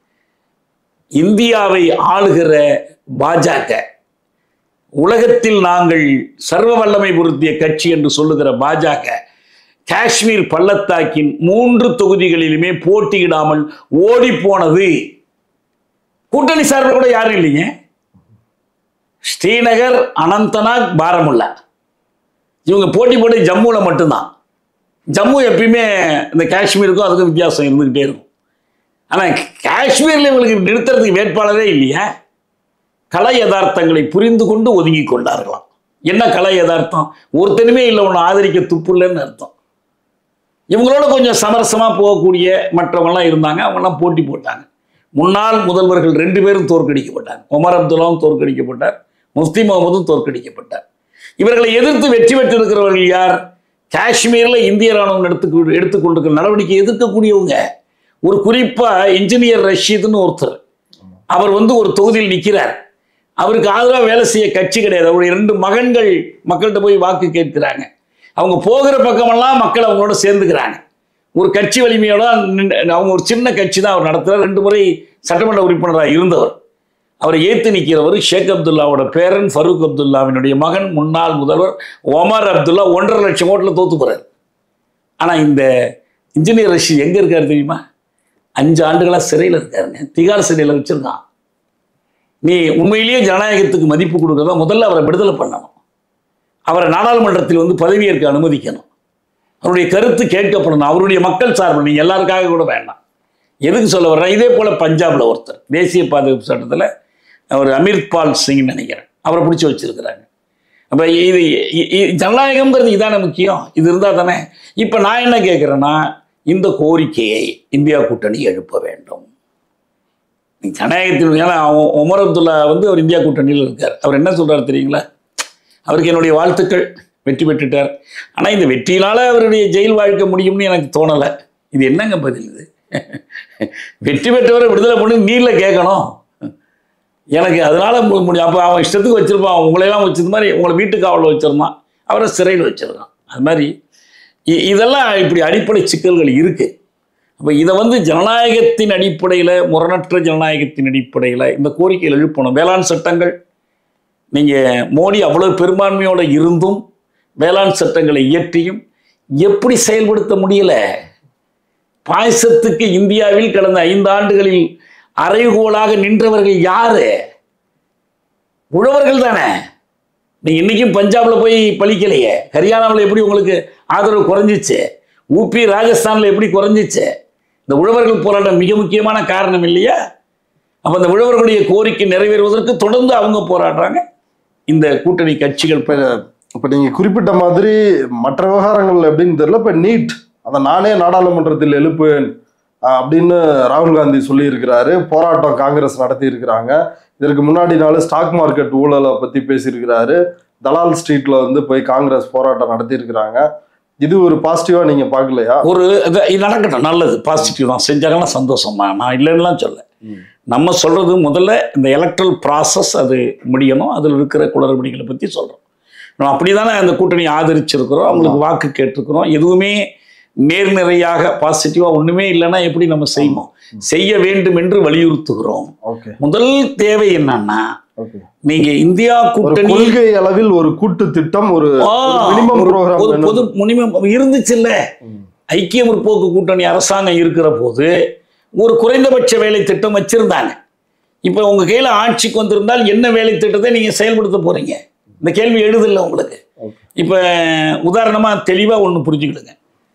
இந்தியாவை ஆளுகிற பாஜக உலகத்தில் நாங்கள் சர்வ வல்லமை பொருத்திய கட்சி என்று சொல்லுகிற பாஜக காஷ்மீர் பள்ளத்தாக்கின் மூன்று தொகுதிகளிலுமே போட்டியிடாமல் ஓடி போனது கூட்டணி சார்பில் கூட யாரும் இல்லைங்க ஸ்ரீநகர் அனந்தநாக் பாரமுல்லா இவங்க போட்டி போட்டு ஜம்முவில் மட்டும்தான் ஜம்மு எப்பயுமே இந்த காஷ்மீருக்கும் அதுக்கும் வித்தியாசம் இருந்துக்கிட்டே இருக்கும் ஆனால் காஷ்மீரில் இவங்களுக்கு நிறுத்துறதுக்கு வேட்பாளரே இல்லையா கலை யதார்த்தங்களை புரிந்து கொண்டு ஒதுங்கி கொண்டார்களாம் என்ன கலை யதார்த்தம் ஒருத்தனுமே இல்லை ஒன்று ஆதரிக்க துப்பு இல்லைன்னு அர்த்தம் இவங்களோட கொஞ்சம் சமரசமாக போகக்கூடிய மற்றவங்களாம் இருந்தாங்க அவங்கெல்லாம் போட்டி போட்டாங்க முன்னாள் முதல்வர்கள் ரெண்டு பேரும் தோற்கடிக்கப்பட்டாங்க ஒமர் அப்துல்லாவும் தோற்கடிக்கப்பட்டார் முஃப்தி முகமதும் தோற்கடிக்கப்பட்டார் இவர்களை எதிர்த்து வெற்றி பெற்றிருக்கிறவர்கள் யார் காஷ்மீரில் இந்திய ராணுவம் எடுத்து எடுத்துக்கொண்டிருக்கிற நடவடிக்கை எதிர்க்கக்கூடியவங்க ஒரு குறிப்பாக இன்ஜினியர் ரஷீத்னு ஒருத்தர் அவர் வந்து ஒரு தொகுதியில் நிற்கிறார் அவருக்கு ஆதரவாக வேலை செய்ய கட்சி கிடையாது அவருடைய ரெண்டு மகன்கள் மக்கள்கிட்ட போய் வாக்கு கேட்கிறாங்க அவங்க போகிற பக்கமெல்லாம் மக்கள் அவங்களோட சேர்ந்துக்கிறாங்க ஒரு கட்சி வலிமையோட நின்னு- அவங்க ஒரு சின்ன கட்சி தான் அவர் நடத்துகிறார் ரெண்டு முறை சட்டமன்ற உறுப்பினராக இருந்தவர் அவரை ஏத்து நிற்கிறவர் ஷேக் அப்துல்லாவோட பேரன் ஃபரூக் அப்துல்லாவினுடைய மகன் முன்னாள் முதல்வர் ஒமர் அப்துல்லா ஒன்றரை லட்சம் ஓட்டில் தோத்து போறார் ஆனால் இந்த இன்ஜினியர் ரஷீத் எங்கே இருக்கார் தெரியுமா அஞ்சு ஆண்டுகளாக சிறையில் இருக்காருங்க திகார் சிறையில் வச்சிருக்கான் நீ உண்மையிலேயே ஜனநாயகத்துக்கு மதிப்பு கொடுக்கறதா முதல்ல அவரை விடுதலை பண்ணணும் அவரை நாடாளுமன்றத்தில் வந்து பதவியேற்க அனுமதிக்கணும் அவருடைய கருத்து கேட்கப்படணும் அவருடைய மக்கள் சார்பில் நீங்கள் எல்லாருக்காக கூட வேண்டாம் எதுக்கு சொல்ல வர்றேன் இதே போல் பஞ்சாபில் ஒருத்தர் தேசிய பாதுகாப்பு சட்டத்தில் அவர் அமிர்பால் சிங் நினைக்கிறேன் அவரை பிடிச்சி வச்சிருக்கிறாங்க அப்போ இது இ- இ- ஜனநாயகம்ங்கிறது இதானே முக்கியம் இது இருந்தால் தானே இப்போ நான் என்ன கேட்குறேன்னா இந்த கோரிக்கையை இந்தியா கூட்டணி எழுப்ப வேண்டும் ஜனநாயகத்தின் ஏன்னா அவ- உமர் அப்துல்லா வந்து அவர் இந்தியா கூட்டணியில் இருக்கார் அவர் என்ன சொல்றாரு தெரியுங்களா அவருக்கு என்னுடைய வாழ்த்துக்கள் வெற்றி பெற்றுட்டார் ஆனால் இந்த வெற்றியினால அவருடைய ஜெயில் வாழ்க்கை முடியும்னு எனக்கு தோணலை இது என்னங்க பதில் இது வெற்றி பெற்றவரை விடுதலை பண்ணி நீரில் கேட்கணும் எனக்கு அதனால மு- முடியும் அப்போ அவன் இஷ்டத்துக்கு வச்சிருப்பான் உங்களையெல்லாம் வச்சிருந்த மாதிரி உங்களை வீட்டு காவலில் வச்சிருந்தான் அவரை சிறையில் வச்சிருக்கான் அது மாதிரி இ- இதெல்லாம் இப்படி அடிப்படை சிக்கல்கள் இருக்கு அப்போ இதை வந்து ஜனநாயகத்தின் அடிப்படையில் முரணற்ற ஜனநாயகத்தின் அடிப்படையில் இந்த கோரிக்கைகள் எழுப்பணும் வேளாண் சட்டங்கள் நீங்கள் மோடி அவ்வளோ பெரும்பான்மையோடு இருந்தும் வேளாண் சட்டங்களை இயற்றியும் எப்படி செயல்படுத்த முடியல பாயசத்துக்கு இந்தியாவில் கடந்த ஐந்து ஆண்டுகளில் அறைகோலாக நின்றவர்கள் யாரு உழவர்கள் தானே நீ இன்னைக்கும் பஞ்சாப்ல போய் பலிக்கலையே ஹரியானாவில் எப்படி உங்களுக்கு ஆதரவு குறைஞ்சிச்சு ஊபி ராஜஸ்தான்ல எப்படி குறைஞ்சிச்சு இந்த உழவர்கள் போராட்டம் மிக முக்கியமான காரணம் இல்லையா அப்ப அந்த உழவர்களுடைய கோரிக்கை நிறைவேறுவதற்கு தொடர்ந்து அவங்க போராடுறாங்க இந்த கூட்டணி கட்சிகள் ப-
இப்ப நீங்க குறிப்பிட்ட மாதிரி மற்ற விவகாரங்கள் எப்படின்னு தெரியல இப்ப நீட் அதை நானே நாடாளுமன்றத்தில் எழுப்புவேன் ஆஹ் அப்படின்னு ராகுல் காந்தி சொல்லியிருக்கிறாரு போராட்டம் காங்கிரஸ் நடத்தி இருக்கிறாங்க இதற்கு முன்னாடி நாள் ஸ்டாக் மார்க்கெட் ஊழலை பத்தி பேசியிருக்கிறாரு தலால் ஸ்ட்ரீட்ல வந்து போய் காங்கிரஸ் போராட்டம் நடத்தி இருக்கிறாங்க இது ஒரு பாசிட்டிவா நீங்க பார்க்கலையா
ஒரு இது- இது நடக்கட்டும் நல்லது பாசிட்டிவ் தான் செஞ்சாங்கன்னா சந்தோஷமா நான் இல்லைன்னுலாம் சொல்ல நம்ம சொல்றது முதல்ல இந்த எலக்ட்ரல் ப்ராசஸ் அது முடியணும் அதில் இருக்கிற குளறுபடிகளை பற்றி சொல்கிறோம் நம்ம அப்படி தானே அந்த கூட்டணி ஆதரிச்சிருக்கிறோம் அவங்களுக்கு வாக்கு கேட்டிருக்கிறோம் எதுவுமே நேர்நிறையாக பாசிட்டிவாக ஒன்றுமே இல்லைன்னா எப்படி நம்ம செய்வோம் செய்ய வேண்டும் என்று வலியுறுத்துகிறோம்
ஓகே
முதல் தேவை என்னன்னா
ஓகே
நீங்க இந்தியா
ஒரு
கூட்டணி
கொள்கை அளவில் ஒரு கூட்டு திட்டம் ஒரு
ஆ,
மினிமம்
ஒரு
ப்ரோக்ராம்
பொது பொது மினிமம் இருந்துச்சுல்ல ஐக்கிய முற்போக்கு கூட்டணி அரசாங்கம் இருக்கிற போது ஒரு குறைந்தபட்ச வேலை திட்டம் வச்சிருந்தாங்க இப்போ உங்க கையில ஆட்சிக்கு வந்திருந்தால் என்ன வேலை திட்டத்தை நீங்க செயல்படுத்த போறீங்க இந்த கேள்வி எழுதில்ல உங்களுக்கு
Okay.
இப்போ உதாரணமா தெளிவா ஒன்று புரிஞ்சுக்கிடுங்க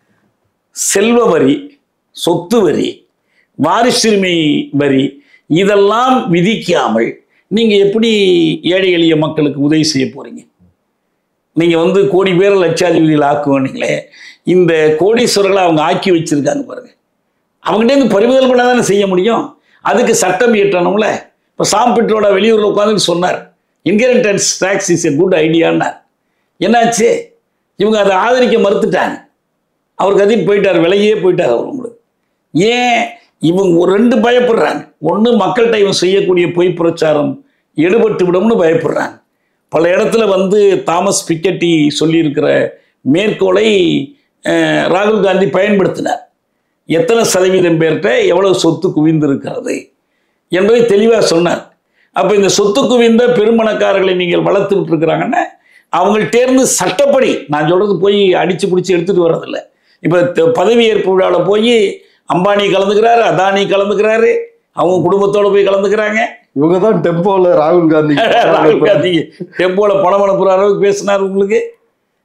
செல்வ வரி சொத்து வரி வாரிசுரிமை வரி இதெல்லாம் விதிக்காமல் நீங்க எப்படி ஏழை எளிய மக்களுக்கு உதவி செய்ய போறீங்க நீங்க வந்து கோடி பேரை லட்சாதிபதிகள் ஆக்குவீங்களே இந்த கோடீஸ்வரர்களை அவங்க ஆக்கி வச்சிருக்காங்க பாருங்க அவங்ககிட்ட இருந்து பறிமுதல் பண்ண தானே செய்ய முடியும் அதுக்கு சட்டம் இயற்றணும்ல இப்போ சாம் பிட்ரோட வெளியூரில் உட்காந்து சொன்னார் inheritance tax is a good ஐடியான்னார் என்னாச்சு இவங்க அதை ஆதரிக்க மறுத்துட்டாங்க அவர் கத்திட்டு போயிட்டார் விலகியே போயிட்டார் அவர் உங்களுக்கு ஏன் இவங்க ஒரு ரெண்டு பயப்படுறாங்க ஒன்று மக்கள்கிட்ட இவன் செய்யக்கூடிய பொய் பிரச்சாரம் எடுபட்டு விடும்னு பயப்படுறாங்க பல இடத்துல வந்து தாமஸ் பிக்கெட்டி சொல்லியிருக்கிற மேற்கோளை அஹ், ராகுல் காந்தி பயன்படுத்தினார் எத்தனை சதவீதம் பேர்கிட்ட எவ்வளவு சொத்து குவிந்திருக்கிறது என்பதை தெளிவாக சொன்னார் அப்போ இந்த சொத்து குவிந்த பெருமணக்காரர்களை நீங்கள் வளர்த்துக்கிட்டு இருக்கிறாங்கன்னா அவங்கள்ட்டேருந்து சட்டப்படி நான் சொல்றது போய் அடிச்சு பிடிச்சி எடுத்துட்டு வர்றதில்ல இப்போ த- பதவியேற்பு விழாவில் போய் அம்பானி கலந்துக்கிறாரு அதானி கலந்துக்கிறாரு அவங்க குடும்பத்தோட போய் கலந்துக்கிறாங்க
இவங்க தான் டெம்போல ராகுல் காந்தி
ராகுல் காந்தி டெம்போல பணம் அனுப்புற அளவுக்கு பேசினார் உங்களுக்கு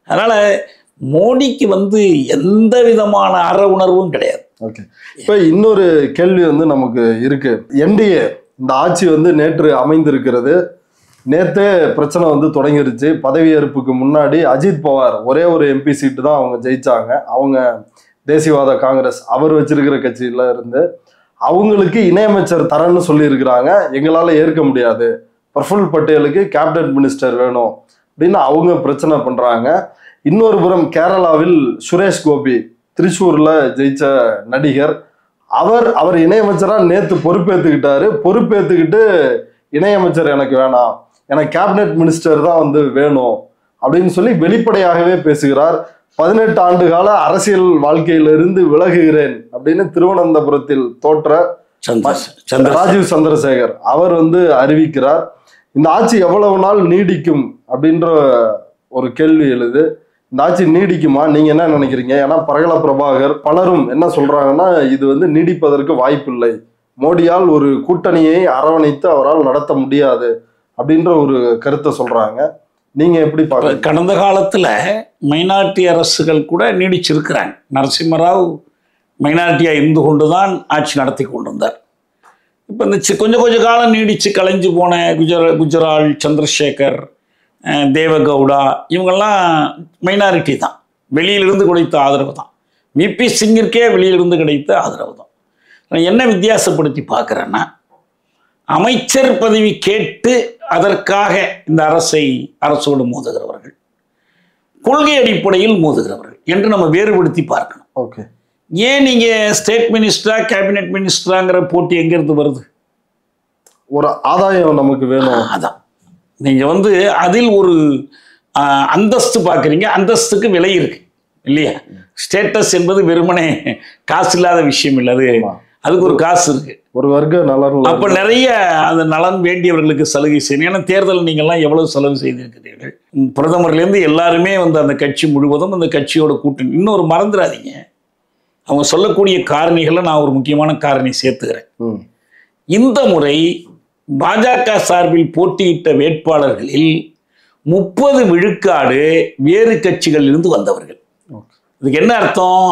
அதனால மோடிக்கு வந்து எந்த விதமான அற உணர்வும் கிடையாது
ஓகே இப்போ இன்னொரு கேள்வி வந்து நமக்கு இருக்கு என்டிஏ இந்த ஆட்சி வந்து நேற்று அமைந்திருக்கிறது நேத்தே பிரச்சனை வந்து தொடங்கிருச்சு பதவியேற்புக்கு முன்னாடி அஜித் பவார் ஒரே ஒரு எம்பி சீட்டு தான் அவங்க ஜெயிச்சாங்க அவங்க தேசியவாத காங்கிரஸ் அவர் வச்சிருக்கிற கட்சியில இருந்து அவங்களுக்கு இணையமைச்சர் தரேன்னு சொல்லியிருக்கிறாங்க எங்களால ஏற்க முடியாது பிரஃபுல் பட்டேலுக்கு கேபினட் மினிஸ்டர் வேணும் அப்படின்னு அவங்க பிரச்சனை பண்றாங்க இன்னொரு புறம் கேரளாவில் சுரேஷ் கோபி திரிசூர்ல ஜெயிச்ச நடிகர் அவர் அவர் இணையமைச்சரா நேத்து பொறுப்பேத்துக்கிட்டாரு பொறுப்பேத்துக்கிட்டு இணையமைச்சர் எனக்கு வேணாம் எனக்கு கேபினெட் மினிஸ்டர் தான் வந்து வேணும் அப்படின்னு சொல்லி வெளிப்படையாகவே பேசுகிறார் பதினெட்டு ஆண்டு கால அரசியல் வாழ்க்கையிலிருந்து விலகுகிறேன் அப்படின்னு திருவனந்தபுரத்தில் தோற்ற
சந்திர சந்திர
ராஜீவ் சந்திரசேகர் அவர் வந்து அறிவிக்கிறார் இந்த ஆட்சி எவ்வளவு நாள் நீடிக்கும் அப்படின்ற ஒரு கேள்வி எழுது இந்த ஆட்சி நீடிக்குமா நீங்க என்ன நினைக்கிறீங்க ஏன்னா பரகல பிரபாகர் பலரும் என்ன சொல்றாங்கன்னா இது வந்து நீடிப்பதற்கு வாய்ப்பில்லை மோடியால் ஒரு கூட்டணியை அரவணைத்து அவரால் நடத்த முடியாது அப்படின்ற ஒரு கருத்தை சொல்றாங்க நீங்க எப்படி
இப்ப
பாக்குறீங்க
கடந்த காலத்துல மைனாரிட்டி அரசுகள் கூட நீடிச்சிருக்கிறாங்க நரசிம்மராவ் மைனாரிட்டியா இருந்து கொண்டுதான் ஆட்சி நடத்தி கொண்டிருந்தார் இப்போ இந்த சி- கொஞ்சம் கொஞ்சம் காலம் நீடிச்சு கலைஞ்சு போன குஜர குஜரால் சந்திரசேகர் அஹ், தேவகவுடா இவங்கெல்லாம் மைனாரிட்டி தான் வெளியிலிருந்து கிடைத்த ஆதரவு தான் விபி சிங்கிற்கே வெளியிலிருந்து கிடைத்த ஆதரவு தான் நான் என்ன வித்தியாசப்படுத்தி பார்க்குறேன்னா அமைச்சர் பதவி கேட்டு அதற்காக இந்த அரசை அரசோடு மோதுகிறவர்கள் கொள்கை அடிப்படையில் மோதுகிறவர்கள் என்று நம்ம வேறுபடுத்தி பார்க்கணும்
ஓகே
ஏன் நீங்க ஸ்டேட் மினிஸ்டரா கேபினெட் மினிஸ்டராங்கிற போட்டி எங்கிருந்து வருது
ஒரு ஆதாயம் நமக்கு வேணும்
அதான் நீங்க வந்து அதில் ஒரு ஆஹ், அந்தஸ்து பார்க்குறீங்க அந்தஸ்துக்கு விலை இருக்கு இல்லையா ஸ்டேட்டஸ் என்பது வெறுமனே காசு இல்லாத விஷயம் இல்லை அது
ஆமா.
அதுக்கு ஒரு காசு இருக்கு
ஒரு வர்க்க நலன்
அப்ப நிறைய அந்த நலன் வேண்டியவர்களுக்கு சலுகை செய்யணும் ஏன்னா தேர்தல் நீங்கள்லாம் எவ்வளவு செலவு செய்திருக்கிறீர்கள் உம், பிரதமர்லேருந்து எல்லாருமே வந்து அந்த கட்சி முழுவதும் அந்த கட்சியோட கூட்டணி இன்னொரு மறந்துடாதீங்க அவங்க சொல்லக்கூடிய காரணிகளை நான் ஒரு முக்கியமான காரணி சேர்த்துக்கிறேன்
ம்.
இந்த முறை பாஜக சார்பில் போட்டியிட்ட வேட்பாளர்களில் முப்பது விழுக்காடு வேறு கட்சிகளிலிருந்து வந்தவர்கள்
ஓகே.
இதுக்கு என்ன அர்த்தம்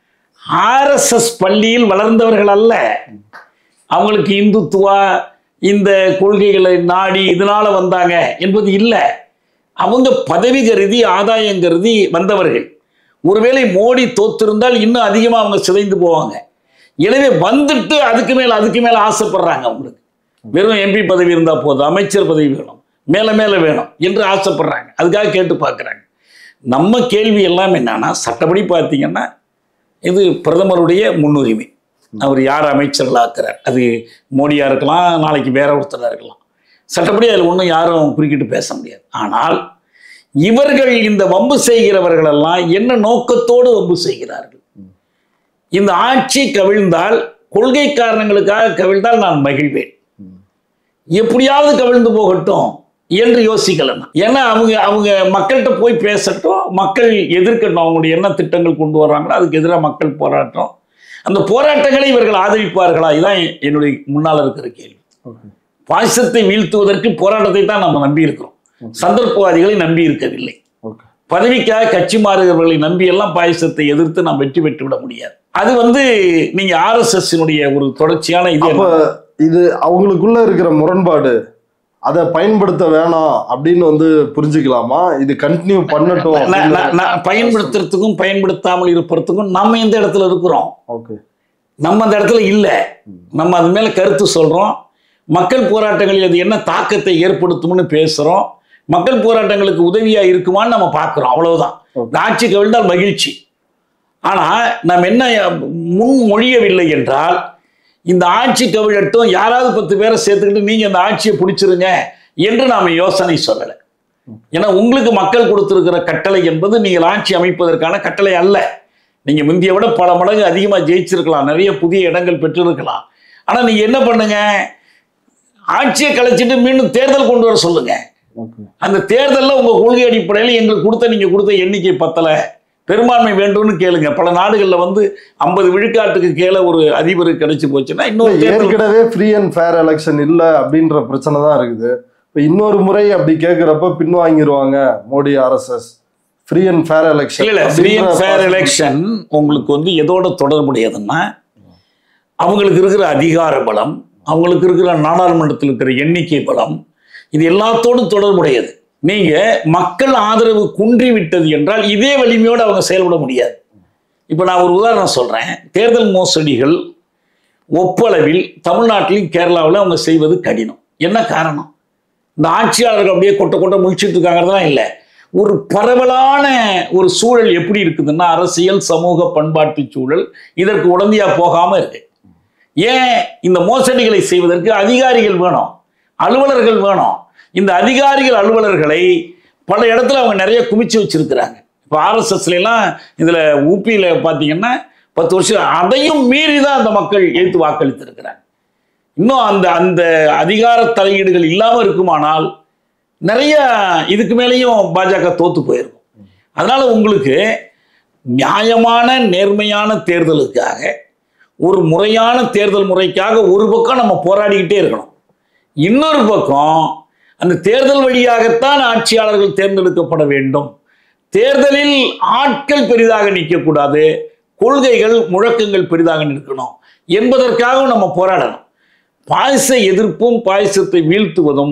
ஆர்எஸ்எஸ் பள்ளியில் வளர்ந்தவர்கள் அல்ல அவங்களுக்கு இந்துத்துவா இந்த கொள்கைகளை நாடி இதனால வந்தாங்க என்பது இல்லை அவங்க பதவி கருதி ஆதாயம் கருதி வந்தவர்கள் ஒருவேளை மோடி தோத்திருந்தால் இன்னும் அதிகமாக அவங்க சிதைந்து போவாங்க எனவே வந்துட்டு அதுக்கு மேல அதுக்கு மேல ஆசைப்படுறாங்க அவங்களுக்கு வெறும் எம்பி பதவி இருந்தால் போதும் அமைச்சர் பதவி வேணும் மேலே மேலே வேணும் என்று ஆசைப்படுறாங்க அதுக்காக கேட்டு பார்க்குறாங்க நம்ம கேள்வி எல்லாம் என்னன்னா சட்டப்படி பார்த்தீங்கன்னா இது பிரதமருடைய முன்னுரிமை அவர் யார் அமைச்சர்களாக்குறார் அது மோடியா இருக்கலாம் நாளைக்கு வேற ஒருத்தராக இருக்கலாம் சட்டப்படி அதில் ஒன்றும் யாரும் குறுக்கிட்டு பேச முடியாது ஆனால் இவர்கள் இந்த வம்பு செய்கிறவர்கள் எல்லாம் என்ன நோக்கத்தோடு வம்பு செய்கிறார்கள் இந்த ஆட்சி கவிழ்ந்தால் கொள்கை காரணங்களுக்காக கவிழ்ந்தால் நான் மகிழ்வேன் எப்படியாவது கவிழ்ந்து போகட்டும் என்று யோசிக்கலாம் ஏன்னா அவங்க அவங்க மக்கள்கிட்ட போய் பேசட்டும் மக்கள் எதிர்க்கட்டும் அவங்களுடைய என்ன திட்டங்கள் கொண்டு வர்றாங்களோ அதுக்கு எதிராக மக்கள் போராட்டம் அந்த போராட்டங்களை இவர்கள் ஆதரிப்பார்களா இதுதான் என்னுடைய முன்னால் இருக்கிற கேள்வி
ஓகே
பாசிசத்தை வீழ்த்துவதற்கு போராட்டத்தை தான் நம்ம நம்பி இருக்கிறோம் சந்தர்ப்பவாதிகளை நம்பி இருக்கவில்லை
ஓகே
பதவிக்காக கட்சி மாறுகிறவர்களை நம்பி எல்லாம் பாயசத்தை எதிர்த்து நாம் வெற்றி பெற்று விட முடியாது அது வந்து நீங்க ஆர்எஸ்எஸ் ஒரு தொடர்ச்சியான இது
அப்ப இது அவங்களுக்குள்ள இருக்கிற முரண்பாடு அதை பயன்படுத்த வேணாம் அப்படின்னு வந்து புரிஞ்சுக்கலாமா இது கண்டினியூ பண்ணட்டும்
நான்-
அப்படின்னு-
நான்- நான் பயன்படுத்துறதுக்கும் பயன்படுத்தாமல் இருப்பதற்கும் நம்ம எந்த இடத்துல இருக்கிறோம்
ஓகே
நம்ம அந்த இடத்துல இல்லை நம்ம அது மேல கருத்து சொல்றோம் மக்கள் போராட்டங்களில் அது என்ன தாக்கத்தை ஏற்படுத்தும்னு பேசுறோம் மக்கள் போராட்டங்களுக்கு உதவியா இருக்குமான்னு நம்ம பார்க்குறோம் அவ்வளவுதான்
Okay.
இந்த ஆட்சி கவிழ்ந்தால் மகிழ்ச்சி ஆனா நாம் என்ன முன்மொழியவில்லை என்றால் இந்த ஆட்சி கவிழட்டும் யாராவது பத்து பேரை சேர்த்துக்கிட்டு நீங்க இந்த ஆட்சியை பிடிச்சிருங்க என்று நாம யோசனை சொல்லலை ஏன்னா உங்களுக்கு மக்கள் கொடுத்திருக்கிற கட்டளை என்பது நீங்கள் ஆட்சி அமைப்பதற்கான கட்டளை அல்ல நீங்க முந்தைய விட பல மடங்கு அதிகமாக ஜெயிச்சிருக்கலாம் நிறைய புதிய இடங்கள் பெற்றிருக்கலாம் ஆனா நீங்க என்ன பண்ணுங்க ஆட்சியை கலைச்சிட்டு மீண்டும் தேர்தல் கொண்டு வர சொல்லுங்க
ஓகே
அந்த தேர்தலில் உங்க கொள்கை அடிப்படையில் எங்களுக்கு கொடுத்த நீங்க கொடுத்த எண்ணிக்கை பத்தல பெரும்பான்மை வேண்டும்னு கேளுங்க பல நாடுகளில் வந்து ஐம்பது விழுக்காட்டுக்கு கீழே ஒரு அதிபர் கிடைச்சு போச்சுன்னா இன்னொரு தேர்தல்
ஏற்கனவே ஃப்ரீ அண்ட் ஃபேர் எலெக்ஷன் இல்ல அப்படின்ற பிரச்சனை தான் இருக்குது இப்போ இன்னொரு முறை அப்படி கேட்குறப்ப பின்வாங்கிடுவாங்க Modi RSS free and fair election
இல்ல ஃப்ரீ அண்ட் ஃபேர் எலெக்ஷன் உங்களுக்கு வந்து எதோட தொடர்புடையதுன்னா அவங்களுக்கு இருக்கிற அதிகார பலம் அவங்களுக்கு இருக்கிற நாடாளுமன்றத்தில் இருக்கிற எண்ணிக்கை பலம் இது எல்லாத்தோடும் தொடர்புடையது நீங்க மக்கள் ஆதரவு குன்றி விட்டது என்றால் இதே வலிமையோடு அவங்க செயல்பட முடியாது இப்போ நான் ஒரு உதாரணம் சொல்றேன் தேர்தல் மோசடிகள் ஒப்பளவில் தமிழ்நாட்டிலும் கேரளாவில் அவங்க செய்வது கடினம் என்ன காரணம் இந்த ஆட்சியாளர்கள் அப்படியே கொட்ட கொட்ட முழிச்சிட்டு இருக்காங்கிறதுலாம் இல்லை ஒரு பரவலான ஒரு சூழல் எப்படி இருக்குதுன்னா அரசியல் சமூக பண்பாட்டு சூழல் இதற்கு உடந்தையா போகாம இருக்கு ஏன் இந்த மோசடிகளை செய்வதற்கு அதிகாரிகள் வேணும் அலுவலர்கள் வேணும் இந்த அதிகாரிகள் அலுவலர்களை பல இடத்துல அவங்க நிறைய குவிச்சு வச்சிருக்கிறாங்க இப்போ ஆர்எஸ்எஸ்ல எல்லாம் இதுல ஊபியில பார்த்தீங்கன்னா பத்து வருஷம் அதையும் மீறி தான் அந்த மக்கள் எழுத்து வாக்களித்திருக்கிறாங்க இன்னும் அந்த அந்த அதிகார தலையீடுகள் இல்லாமல் இருக்குமானால் நிறைய இதுக்கு மேலேயும் பாஜக தோத்து போயிருக்கும் அதனால உங்களுக்கு நியாயமான நேர்மையான தேர்தலுக்காக ஒரு முறையான தேர்தல் முறைக்காக ஒரு பக்கம் நம்ம போராடிக்கிட்டே இருக்கணும் இன்னொரு பக்கம் அந்த தேர்தல் வழியாகத்தான் ஆட்சியாளர்கள் தேர்ந்தெடுக்கப்பட வேண்டும் தேர்தலில் ஆட்கள் பெரிதாக நிற்கக்கூடாது கொள்கைகள் முழக்கங்கள் பெரிதாக நிற்கணும் என்பதற்காக நம்ம போராடணும் பாயச எதிர்ப்பும் பாயசத்தை வீழ்த்துவதும்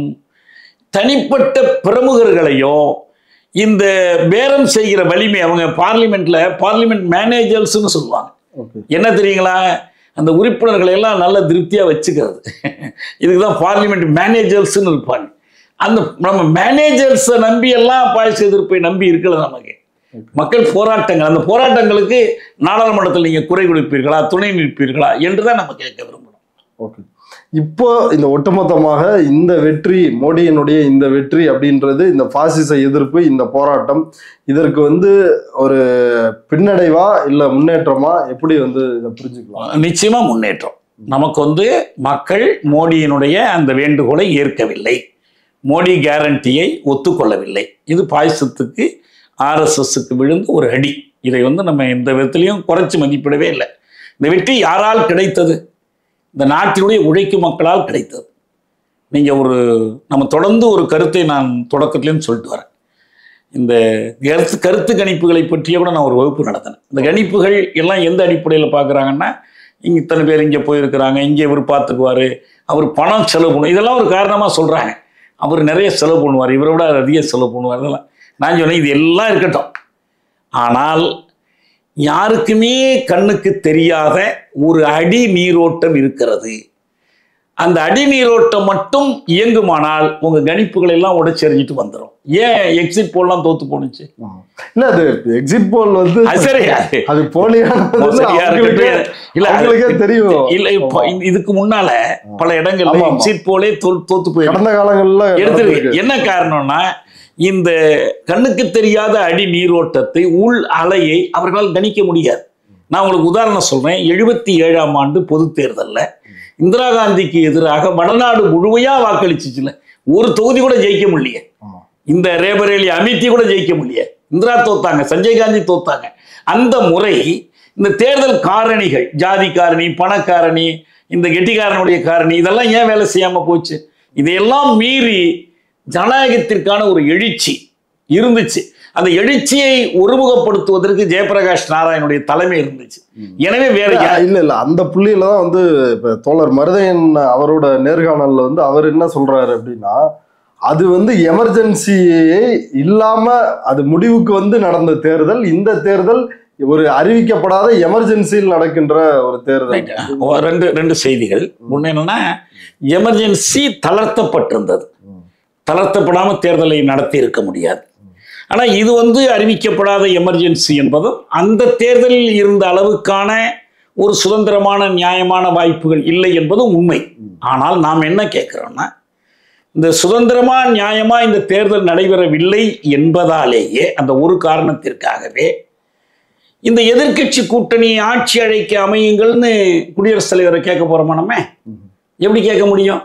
தனிப்பட்ட பிரமுகர்களையோ இந்த பேரம் செய்கிற வலிமை அவங்க பார்லிமெண்ட்ல பார்லிமெண்ட் மேனேஜர்ஸ்னு சொல்லுவாங்க
ஓகே
என்ன தெரியுங்களா அந்த உறுப்பினர்களை எல்லாம் நல்ல திருப்தியா வச்சுக்கிறது இதுக்கு தான் பார்லிமெண்ட் மேனேஜர்ஸ்னு இருப்பாங்க அந்த நம்ம மேனேஜர்ஸை நம்பி எல்லாம் பாயச எதிர்ப்பை நம்பி இருக்கல நமக்கு மக்கள் போராட்டங்கள் அந்த போராட்டங்களுக்கு நாடாளுமன்றத்தில் நீங்க குறை கொடுப்பீர்களா துணை நிற்பீர்களா என்று தான் நம்ம கேட்க விரும்புகிறோம்
ஓகே இப்போ இந்த ஒட்டுமொத்தமாக இந்த வெற்றி மோடியினுடைய இந்த வெற்றி அப்படின்றது இந்த பாசிச எதிர்ப்பு இந்த போராட்டம் இதற்கு வந்து ஒரு பின்னடைவா இல்ல முன்னேற்றமா எப்படி வந்து இதை புரிஞ்சுக்கலாம்
நிச்சயமா முன்னேற்றம் நமக்கு வந்து மக்கள் மோடியினுடைய அந்த வேண்டுகோளை ஏற்கவில்லை மோடி கேரண்டியை ஒத்துக்கொள்ளவில்லை இது பாயசத்துக்கு ஆர்எஸ்எஸ்க்கு விழுந்து ஒரு அடி இதை வந்து நம்ம எந்த விதத்திலையும் குறைச்சி மதிப்பிடவே இல்லை இந்த வெற்றி யாரால் கிடைத்தது இந்த நாட்டினுடைய உழைக்கும் மக்களால் கிடைத்தது நீங்க ஒரு நம்ம தொடர்ந்து ஒரு கருத்தை நான் தொடக்கத்துலேருந்து சொல்லிட்டு வரேன் இந்த கருத்து கருத்து கணிப்புகளை பற்றிய கூட நான் ஒரு வகுப்பு நடத்தினேன் இந்த கணிப்புகள் எல்லாம் எந்த அடிப்படையில் பார்க்குறாங்கன்னா இங்கே இத்தனை பேர் இங்கே போயிருக்கிறாங்க இங்கே இவர் பார்த்துக்குவாரு அவர் பணம் செலவு பண்ணும் இதெல்லாம் ஒரு காரணமாக சொல்கிறாங்க அவர் நிறைய செலவு பண்ணுவார் இவரை விட அதிக செலவு பண்ணுவார் இதெல்லாம் நான் சொன்னேன் இது எல்லாம் இருக்கட்டும் ஆனால் யாருக்குமே கண்ணுக்கு தெரியாத ஒரு அடி நீரோட்டம் இருக்கிறது அந்த அடி நீரோட்டம் மட்டும் இயங்குமானால் உங்க கணிப்புகளை எல்லாம் உடைச்செறிஞ்சிட்டு வந்துடும் ஏன் எக்ஸிட் போல்லாம் தோத்து போணுச்சு
இல்ல அது எக்ஸிட் போல் வந்து
அது சரி அது
அது போலியானது
மோசடியா
அவங்களுக்கே
இருக்கட்டும். இல்ல, அது-
அவங்களுக்கே தெரியும்
இல்ல இப்போ இந்த- இதுக்கு முன்னால பல இடங்கள்ல
ஆமா, ஆமா.
எக்ஸிட் போலே தோ- தோத்து போயிருக்கு
கடந்த காலங்கள்ல
எடுத்திருக்கு
நடந்திருக்கு.
என்ன காரணம்னா இந்த கண்ணுக்கு தெரியாத அடி நீரோட்டத்தை உள் அலையை அவர்களால் கணிக்க முடியாது நான் உங்களுக்கு உதாரணம் சொல்றேன் எழுபத்தி ஏழாம் ஆண்டு பொது தேர்தல்ல இந்திரா காந்திக்கு எதிராக வடநாடு முழுமையா வாக்களிச்சுச்சுல ஒரு தொகுதி கூட ஜெயிக்க முடியல
ஆமா.
இந்த ரேபரேலி அமித்தி கூட ஜெயிக்க முடியல இந்திரா தோத்தாங்க சஞ்சய் காந்தி தோத்தாங்க அந்த முறை இந்த தேர்தல் காரணிகள் ஜாதி காரணி பணக்காரணி இந்த கெட்டிக்காரனுடைய காரணி இதெல்லாம் ஏன் வேலை செய்யாம போச்சு இதையெல்லாம் மீறி ஜனநாயகத்திற்கான ஒரு எழுச்சி இருந்துச்சு அந்த எழுச்சியை ஒருமுகப்படுத்துவதற்கு ஜெயபிரகாஷ் நாராயணுடைய தலைமை இருந்துச்சு எனவே வேற
இல்ல,
யா-
இல்ல இல்ல அந்த புள்ளியில தான் வந்து இப்ப தோழர் மருதையன் அவரோட நேர்காணல்ல வந்து அவர் என்ன சொல்றாரு அப்படின்னா அது வந்து எமர்ஜென்சியை இல்லாம அது முடிவுக்கு வந்து நடந்த தேர்தல் இந்த தேர்தல் ஒரு அறிவிக்கப்படாத எமர்ஜென்சியில் நடக்கின்ற ஒரு தேர்தல்
Right. ஓ, ரெண்டு ரெண்டு செய்திகள் ஒண்ணு என்னன்னா எமர்ஜென்சி தளர்த்தப்பட்டிருந்தது
ம்.
தளர்த்தப்படாம தேர்தலை நடத்தி இருக்க முடியாது ஆனா இது வந்து அறிவிக்கப்படாத எமர்ஜென்சி என்பதும் அந்த தேர்தலில் இருந்த அளவுக்கான ஒரு சுதந்திரமான நியாயமான வாய்ப்புகள் இல்லை என்பதும் உண்மை ஆனால் நாம் என்ன கேட்கிறோம்னா இந்த சுதந்திரமா நியாயமா இந்த தேர்தல் நடைபெறவில்லை என்பதாலேயே அந்த ஒரு காரணத்திற்காகவே இந்த எதிர்க்கட்சி கூட்டணி ஆட்சி அழைக்க அமையுங்கள்னு குடியரசுத் தலைவரை கேட்க போறோமா நம்ம எப்படி கேட்க முடியும்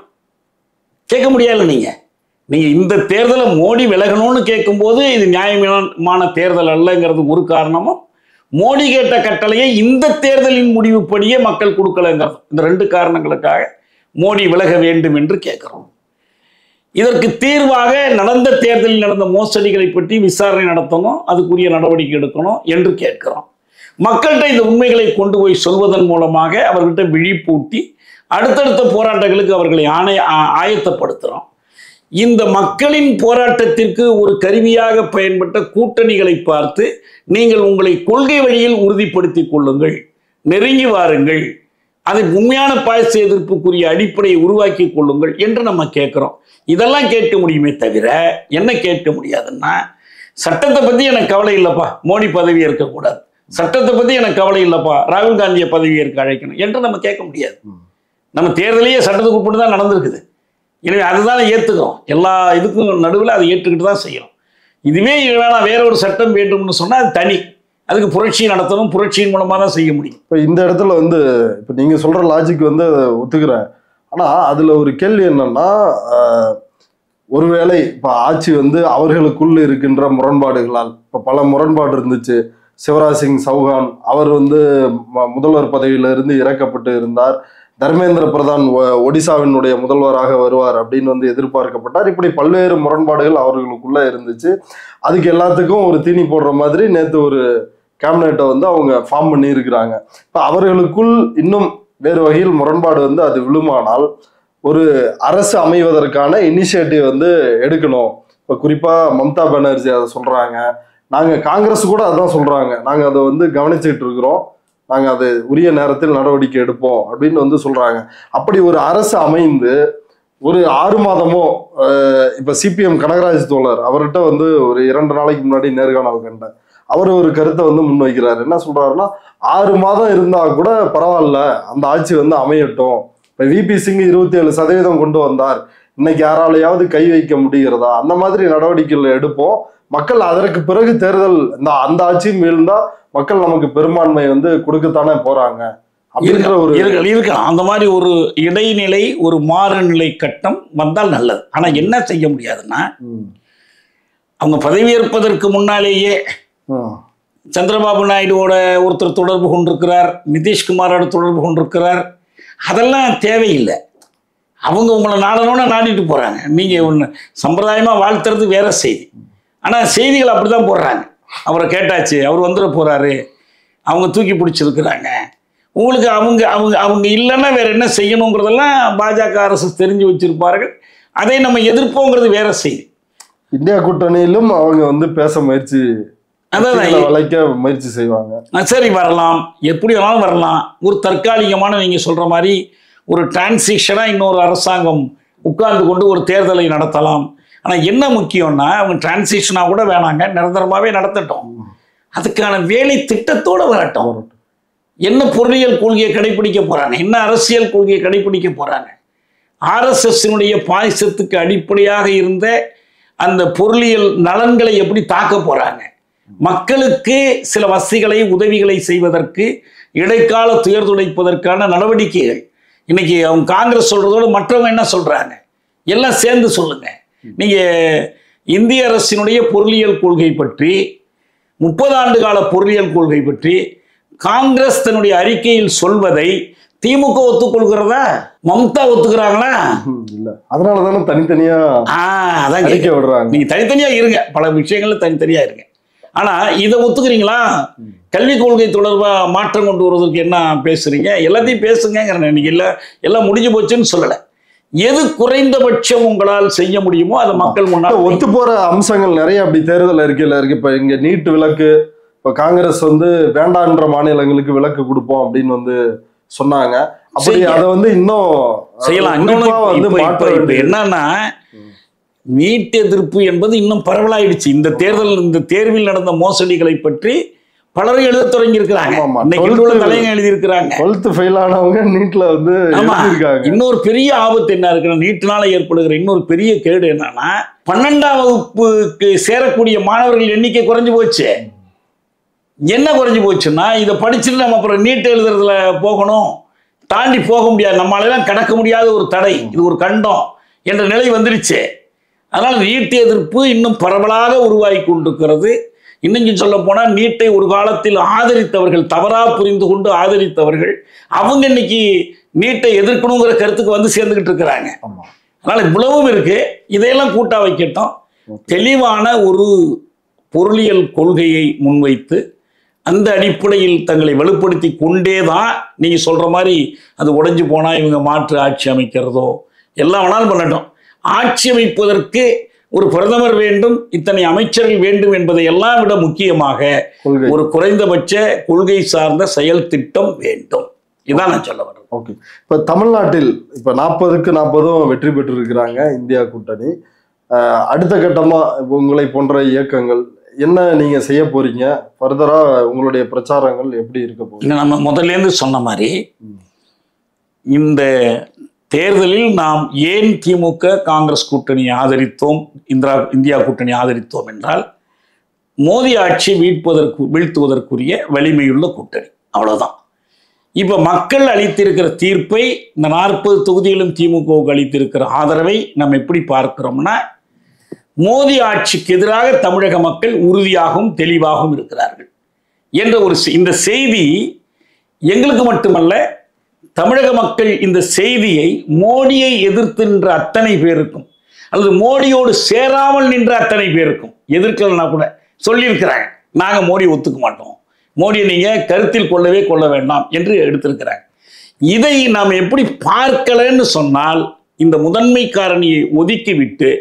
கேட்க முடியாது நீங்க நீங்க இந்த தேர்தலை மோடி விலகணும்னு கேட்கும்போது இது நியாயமான தேர்தல் அல்லங்கிறது ஒரு காரணமும் மோடி கேட்ட கட்டளையை இந்த தேர்தலின் முடிவுப்படியே மக்கள் கொடுக்கலங்கிறது இந்த ரெண்டு காரணங்களுக்காக மோடி விலக வேண்டும் என்று கேட்கிறோம் இதற்கு தீர்வாக நடந்த தேர்தலில் நடந்த மோசடிகளை பற்றி விசாரணை நடத்தணும் அதுக்குரிய நடவடிக்கை எடுக்கணும் என்று கேட்கிறோம் மக்கள்கிட்ட இந்த உண்மைகளை கொண்டு போய் சொல்வதன் மூலமாக அவர்கிட்ட விழிப்பூட்டி அடுத்தடுத்த போராட்டங்களுக்கு அவர்களை ஆணை ஆ- ஆயத்தப்படுத்துகிறோம் இந்த மக்களின் போராட்டத்திற்கு ஒரு கருவியாக பயன்பட்ட கூட்டணிகளை பார்த்து நீங்கள் உங்களை கொள்கை வழியில் உறுதிப்படுத்திக் கொள்ளுங்கள் நெருங்கி வாருங்கள் அதை உண்மையான பாயச எதிர்ப்புக்குரிய அடிப்படையை உருவாக்கி கொள்ளுங்கள் என்று நம்ம கேட்குறோம் இதெல்லாம் கேட்க முடியுமே தவிர என்ன கேட்க முடியாதுன்னா சட்டத்தை பற்றி எனக்கு கவலை இல்லைப்பா மோடி பதவி இருக்கக்கூடாது சட்டத்தை பற்றி எனக்கு கவலை இல்லைப்பா ராகுல் காந்தியை பதவி ஏற்க அழைக்கணும் என்று நம்ம கேட்க முடியாது நம்ம தேர்தலையே சட்டத்துக்கு உட்பட்டு தான் நடந்திருக்குது எனவே அதுதான் ஏற்றுக்கிறோம் எல்லா இதுக்கும் நடுவில் அதை ஏற்றுக்கிட்டு தான் செய்யணும் இதுவே வேணாம் வேற ஒரு சட்டம் வேண்டும்னு சொன்னால் அது தனி அதுக்கு புரட்சி நடத்தணும் புரட்சியின் மூலமாக தான் செய்ய முடியும்
இப்போ இந்த இடத்துல வந்து இப்போ நீங்க சொல்ற லாஜிக் வந்து அதை ஒத்துக்கிறேன் ஆனா அதுல ஒரு கேள்வி என்னன்னா ஆஹ், ஒருவேளை இப்போ ஆட்சி வந்து அவர்களுக்குள் இருக்கின்ற முரண்பாடுகளால் இப்போ பல முரண்பாடு இருந்துச்சு சிவராஜ் சிங் சௌகான் அவர் வந்து ம- முதல்வர் பதவியில இருந்து இறக்கப்பட்டு இருந்தார் தர்மேந்திர பிரதான் ஒ- ஒடிசாவினுடைய முதல்வராக வருவார் அப்படின்னு வந்து எதிர்பார்க்கப்பட்டார் இப்படி பல்வேறு முரண்பாடுகள் அவர்களுக்குள்ள இருந்துச்சு அதுக்கு எல்லாத்துக்கும் ஒரு தீனி போடுற மாதிரி நேத்து ஒரு கேபினெட்டை வந்து அவங்க ஃபார்ம் பண்ணியிருக்கிறாங்க இப்போ அவர்களுக்குள் இன்னும் வேறு வகையில் முரண்பாடு வந்து அது விழுமானால் ஒரு அரசு அமைவதற்கான இனிஷியேட்டிவ் வந்து எடுக்கணும் இப்போ குறிப்பாக மம்தா பானர்ஜி அதை சொல்கிறாங்க நாங்கள் காங்கிரஸ் கூட அதான் சொல்கிறாங்க நாங்கள் அதை வந்து கவனிச்சுட்டு இருக்கிறோம் நாங்கள் அது உரிய நேரத்தில் நடவடிக்கை எடுப்போம் அப்படின்னு வந்து சொல்கிறாங்க அப்படி ஒரு அரசு அமைந்து ஒரு ஆறு மாதமோ அஹ், இப்ப சிபிஎம் கனகராஜ் தோழர் அவர்கிட்ட வந்து ஒரு இரண்டு நாளைக்கு முன்னாடி நேர்காணல் கண்டேன் அவர் ஒரு கருத்தை வந்து முன்வைக்கிறார் என்ன சொல்றாருன்னா ஆறு மாதம் இருந்தா கூட பரவாயில்ல அந்த ஆட்சி வந்து அமையட்டும் இப்ப விபி சிங் இருபத்தி ஏழு சதவீதம் கொண்டு வந்தார் இன்னைக்கு யாராலையாவது கை வைக்க முடிகிறதா அந்த மாதிரி நடவடிக்கைகள் எடுப்போம் மக்கள் அதற்கு பிறகு தேர்தல் இந்த அந்த ஆட்சியும் வீழ்ந்தா மக்கள் நமக்கு பெரும்பான்மை வந்து கொடுக்கத்தானே போறாங்க அப்படின்ற ஒரு
இருக்கலாம் இருக்கலாம் அந்த மாதிரி ஒரு இடைநிலை ஒரு மாறுநிலை கட்டம் வந்தால் நல்லது ஆனா என்ன செய்ய முடியாதுன்னா
ம்.
அவங்க பதவியேற்பதற்கு முன்னாலேயே
ம்.
சந்திரபாபு நாயுடுவோட ஒருத்தர் தொடர்பு கொண்டிருக்கிறார் நிதிஷ்குமாரோட தொடர்பு கொண்டிருக்கிறார் அதெல்லாம் தேவையில்லை அவங்க உங்களை நாடணும்னா நாடிட்டு போகிறாங்க நீங்கள் ஒன்று சம்பிரதாயமாக வாழ்த்துறது வேற செய்தி ஆனால் செய்திகள் அப்படி தான் போடுறாங்க அவரை கேட்டாச்சு அவர் வந்துட போகிறாரு அவங்க தூக்கி பிடிச்சிருக்கிறாங்க உங்களுக்கு அவங்க அவங்க அவங்க இல்லைன்னா வேற என்ன செய்யணுங்கிறதெல்லாம் பாஜக அரசு தெரிஞ்சு வச்சிருப்பார்கள் அதை நம்ம எதிர்ப்போங்கிறது வேற செய்தி
இந்தியா கூட்டணியிலும் அவங்க வந்து பேச முயற்சி
அதான்
கட்சிகளை வளைக்க முயற்சி செய்வாங்க
ஆ, சரி வரலாம் எப்படி வேணாலும் வரலாம் ஒரு தற்காலிகமான நீங்கள் சொல்கிற மாதிரி ஒரு டிரான்சிஷனாக இன்னொரு அரசாங்கம் உட்கார்ந்து கொண்டு ஒரு தேர்தலை நடத்தலாம் ஆனால் என்ன முக்கியம்னா அவங்க டிரான்சிஷனாக கூட வேணாங்க நிரந்தரமாகவே நடத்தட்டும் அதுக்கான வேலை திட்டத்தோடு வரட்டும் என்ன பொருளியல் கொள்கையை கடைபிடிக்க போகிறாங்க என்ன அரசியல் கொள்கையை கடைபிடிக்க போகிறாங்க ஆர்எஸ்எஸ்னுடைய பாயசத்துக்கு அடிப்படையாக இருந்த அந்த பொருளியல் நலன்களை எப்படி தாக்க போகிறாங்க மக்களுக்கு சில வசதிகளை உதவிகளை செய்வதற்கு இடைக்கால துயர் துடைப்பதற்கான நடவடிக்கைகள் இன்னைக்கு அவங்க காங்கிரஸ் சொல்றதோடு மற்றவங்க என்ன சொல்றாங்க எல்லாம் சேர்ந்து சொல்லுங்க நீங்க இந்திய அரசினுடைய பொருளியல் கொள்கை பற்றி முப்பது ஆண்டு கால பொருளியல் கொள்கை பற்றி காங்கிரஸ் தன்னுடைய அறிக்கையில் சொல்வதை திமுக ஒத்துக்கொள்கிறதா மம்தா ஒத்துக்கிறாங்களா
ம், இல்ல அதனால தானே தனித்தனியா
ஆ அதான்
அறிக்கை
கேக்குறேன்.
விடுறாங்க
நீங்க தனித்தனியா இருங்க பல விஷயங்கள்ல தனித்தனியா இருங்க ஆனா இதை ஒத்துக்கிறீங்களா கல்விக் கொள்கை தொடர்பா மாற்றம் கொண்டு வருவதற்கு என்ன பேசுறீங்க எல்லாத்தையும் பேசுங்கிறேன் இன்னைக்கு எல்லாம் எல்லாம் முடிஞ்சு போச்சுன்னு சொல்லல எது குறைந்தபட்சம் உங்களால் செய்ய முடியுமோ அதை மக்கள் முன்னால்
ஒத்து போற அம்சங்கள் நிறைய அப்படி தேர்தல் அறிக்கையில இருக்கு இப்ப இங்க நீட் விலக்கு இப்ப காங்கிரஸ் வந்து வேண்டான்ற மாநிலங்களுக்கு விலக்கு கொடுப்போம் அப்படின்னு வந்து சொன்னாங்க அப்படி
செய்யுங்க.
அதை வந்து இன்னும்
செய்யலாம் இன்னொன்னு
உன்னிப்பா வந்து
இப்ப-
மாற்ற
இப்ப- இப்ப
வேண்டியது.
என்னன்னா நீட் எதிர்ப்பு என்பது இன்னும் பரவலாயிடுச்சு இந்த தேர்தல் இந்த தேர்வில் நடந்த மோசடிகளை பற்றி பலரும் எழுத தொடங்கி இருக்கிறாங்க
ஆமா, ஆமா.
இன்னைக்கு உள்ள
12th
தலைங்க எழுதி இருக்கிறாங்க
12th ஃபெயில் ஆனவங்க நீட்ல வந்து
ஆமா
எழுதியிருக்காங்க
இன்னொரு பெரிய ஆபத்து என்ன இருக்குன்னா நீட்டினால ஏற்படுகிற இன்னொரு பெரிய கேடு என்னன்னா பன்னெண்டாம் வகுப்புக்கு சேரக்கூடிய மாணவர்கள் எண்ணிக்கை குறைஞ்சு போச்சு என்ன குறைஞ்சு போச்சுன்னா இதை படிச்சுட்டு நம்ம அப்புறம் நீட் எழுதுறதுல போகணும் தாண்டி போக முடியாது நம்மளாலாம் கடக்க முடியாத ஒரு தடை இது ஒரு கண்டம் என்ற நிலை வந்துடுச்சு அதனால் நீட் எதிர்ப்பு இன்னும் பரவலாக உருவாகி கொண்டிருக்கிறது இன்னும் சொல்ல போனால் நீட்டை ஒரு காலத்தில் ஆதரித்தவர்கள் தவறாக புரிந்து கொண்டு ஆதரித்தவர்கள் அவங்க இன்னைக்கு நீட்டை எதிர்க்கணுங்கிற கருத்துக்கு வந்து சேர்ந்துக்கிட்டு இருக்கிறாங்க
ஆமா
அதனால இவ்வளவும் இருக்கு இதையெல்லாம் கூட்டா வைக்கட்டும் தெளிவான ஒரு பொருளியல் கொள்கையை முன்வைத்து அந்த அடிப்படையில் தங்களை வலுப்படுத்தி கொண்டே தான் நீங்க சொல்ற மாதிரி அது உடைஞ்சு போனா இவங்க மாற்று ஆட்சி அமைக்கிறதோ எல்லாம் வேணாலும் பண்ணட்டும் ஆட்சி அமைப்பதற்கு ஒரு பிரதமர் வேண்டும் இத்தனை அமைச்சர்கள் வேண்டும் என்பதை எல்லாம் விட முக்கியமாக
கொள்கை
ஒரு குறைந்தபட்ச கொள்கை சார்ந்த செயல் திட்டம் வேண்டும் இதான் நான் சொல்ல வர்றேன்
ஓகே இப்ப தமிழ்நாட்டில் இப்ப நாற்பதுக்கு நாற்பதும் வெற்றி பெற்று இருக்கிறாங்க இந்தியா கூட்டணி அஹ் அடுத்த கட்டமா இப்ப உங்களை போன்ற இயக்கங்கள் என்ன நீங்க செய்ய போறீங்க ஃபர்தரா உங்களுடைய பிரச்சாரங்கள் எப்படி இருக்க போகுது
இல்லை நம்ம முதல்லேருந்து சொன்ன மாதிரி
ம்.
இந்த தேர்தலில் நாம் ஏன் திமுக காங்கிரஸ் கூட்டணி ஆதரித்தோம் இந்திரா இந்தியா கூட்டணி ஆதரித்தோம் என்றால் மோடி ஆட்சி வீழ்ப்பதற்கு வீழ்த்துவதற்குரிய வலிமையுள்ள கூட்டணி அவ்வளவுதான் இப்போ மக்கள் அளித்திருக்கிற தீர்ப்பை இந்த நாற்பது தொகுதிகளும் திமுகவுக்கு அளித்திருக்கிற ஆதரவை நம்ம எப்படி பார்க்கிறோம்னா மோடி ஆட்சிக்கு எதிராக தமிழக மக்கள் உறுதியாகவும் தெளிவாகவும் இருக்கிறார்கள் என்ற ஒரு செ- இந்த செய்தி எங்களுக்கு மட்டுமல்ல தமிழக மக்கள் இந்த செய்தியை மோடியை எதிர்த்து நின்ற அத்தனை பேருக்கும் அல்லது மோடியோடு சேராமல் நின்ற அத்தனை பேருக்கும் எதிர்க்கலன்னா கூட சொல்லியிருக்கிறாங்க நாங்கள் மோடி ஒத்துக்க மாட்டோம் மோடியை நீங்கள் கருத்தில் கொள்ளவே கொள்ள வேண்டாம் என்று எடுத்திருக்கிறாங்க இதை நாம் எப்படி பார்க்கலன்னு சொன்னால் இந்த முதன்மை காரணியை ஒதுக்கிவிட்டு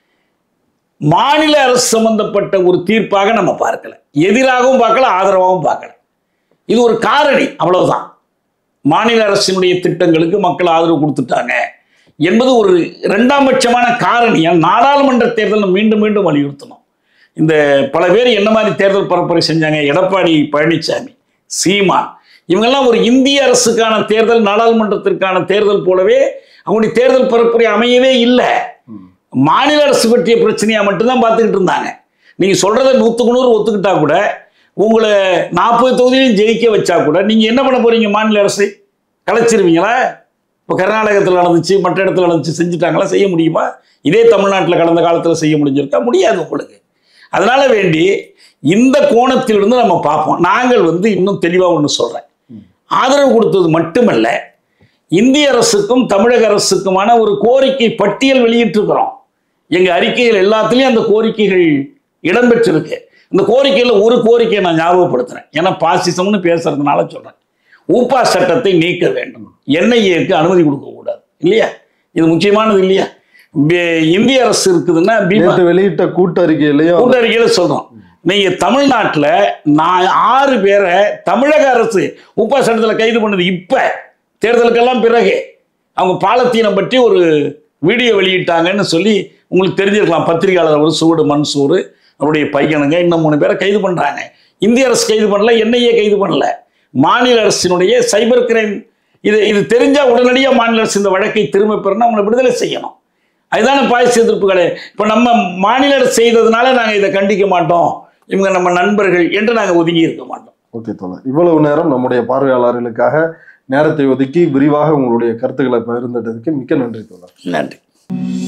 மாநில அரசு சம்பந்தப்பட்ட ஒரு தீர்ப்பாக நம்ம பார்க்கல எதிராகவும் பார்க்கல ஆதரவாகவும் பார்க்கல இது ஒரு காரணி அவ்வளவுதான் மாநில அரசினுடைய திட்டங்களுக்கு மக்கள் ஆதரவு கொடுத்துட்டாங்க என்பது ஒரு இரண்டாம் பட்சமான காரணி ஏன்னா நாடாளுமன்ற தேர்தலில் மீண்டும் மீண்டும் வலியுறுத்தணும் இந்த பல பேர் என்ன மாதிரி தேர்தல் பரப்புரை செஞ்சாங்க எடப்பாடி பழனிசாமி சீமான் இவங்கெல்லாம் ஒரு இந்திய அரசுக்கான தேர்தல் நாடாளுமன்றத்திற்கான தேர்தல் போலவே அவங்களுடைய தேர்தல் பரப்புரை அமையவே இல்லை மாநில அரசு பற்றிய பிரச்சனையா மட்டும்தான் பார்த்துக்கிட்டு இருந்தாங்க நீங்க சொல்றதை நூற்றுக்கு நூறு ஒத்துக்கிட்டா கூட உங்களை நாற்பது தொகுதியிலும் ஜெயிக்க வச்சா கூட நீங்க என்ன பண்ண போறீங்க மாநில அரசை கலைச்சிருவீங்களா இப்போ கர்நாடகத்தில் நடந்துச்சு மற்ற இடத்துல நடந்துச்சு செஞ்சுட்டாங்களா செய்ய முடியுமா இதே தமிழ்நாட்டில் கடந்த காலத்தில் செய்ய முடிஞ்சிருக்கா முடியாது உங்களுக்கு அதனால வேண்டி இந்த கோணத்திலிருந்து நம்ம பார்ப்போம் நாங்கள் வந்து இன்னும் தெளிவாக ஒன்று சொல்றேன் ஆதரவு கொடுத்தது மட்டுமல்ல இந்திய அரசுக்கும் தமிழக அரசுக்குமான ஒரு கோரிக்கை பட்டியல் வெளியிட்டிருக்கிறோம் எங்க அறிக்கைகள் எல்லாத்துலேயும் அந்த கோரிக்கைகள் இடம்பெற்றிருக்கு இந்த கோரிக்கையில் ஒரு கோரிக்கையை நான் ஞாபகப்படுத்துறேன் ஏன்னா பாசிசம்னு பேசுறதுனால சொல்றேன் ஊப்பா சட்டத்தை நீக்க வேண்டும் என்ஐஏக்கு அனுமதி கொடுக்க கூடாது இல்லையா இது முக்கியமானது இல்லையா பே- இந்திய அரசு இருக்குதுன்னா பீமா
நேற்று வெளியிட்ட கூட்டறிக்கையிலையும்
கூட்டறிக்கையில சொல்றோம் நீங்க தமிழ்நாட்டுல நான் ஆறு பேரை தமிழக அரசு உப்பா சட்டத்துல கைது பண்ணது இப்ப தேர்தலுக்கெல்லாம் பிறகு அவங்க பாலத்தீனம் பற்றி ஒரு வீடியோ வெளியிட்டாங்கன்னு சொல்லி உங்களுக்கு தெரிஞ்சிருக்கலாம் பத்திரிகையாளர் ஒரு சூடு மன்சூர் அவருடைய பையனுங்க இன்னும் மூணு பேரை கைது பண்றாங்க இந்திய அரசு கைது பண்ணல என்னையே கைது பண்ணல மாநில அரசினுடைய சைபர் கிரைம் இது இது தெரிஞ்சா உடனடியாக மாநில அரசு இந்த வழக்கை திரும்ப பெறணும் அவங்களை விடுதலை செய்யணும் அதுதானே பாய்ச்சி எதிர்ப்புகளே இப்போ நம்ம மாநில அரசு செய்ததுனால நாங்கள் இதை கண்டிக்க மாட்டோம் இவங்க நம்ம நண்பர்கள் என்று நாங்கள் ஒதுங்கி இருக்க மாட்டோம்
ஓகே தோழர் இவ்வளவு நேரம் நம்முடைய பார்வையாளர்களுக்காக நேரத்தை ஒதுக்கி விரிவாக உங்களுடைய கருத்துக்களை பகிர்ந்ததுக்கு மிக்க நன்றி தோழர்
நன்றி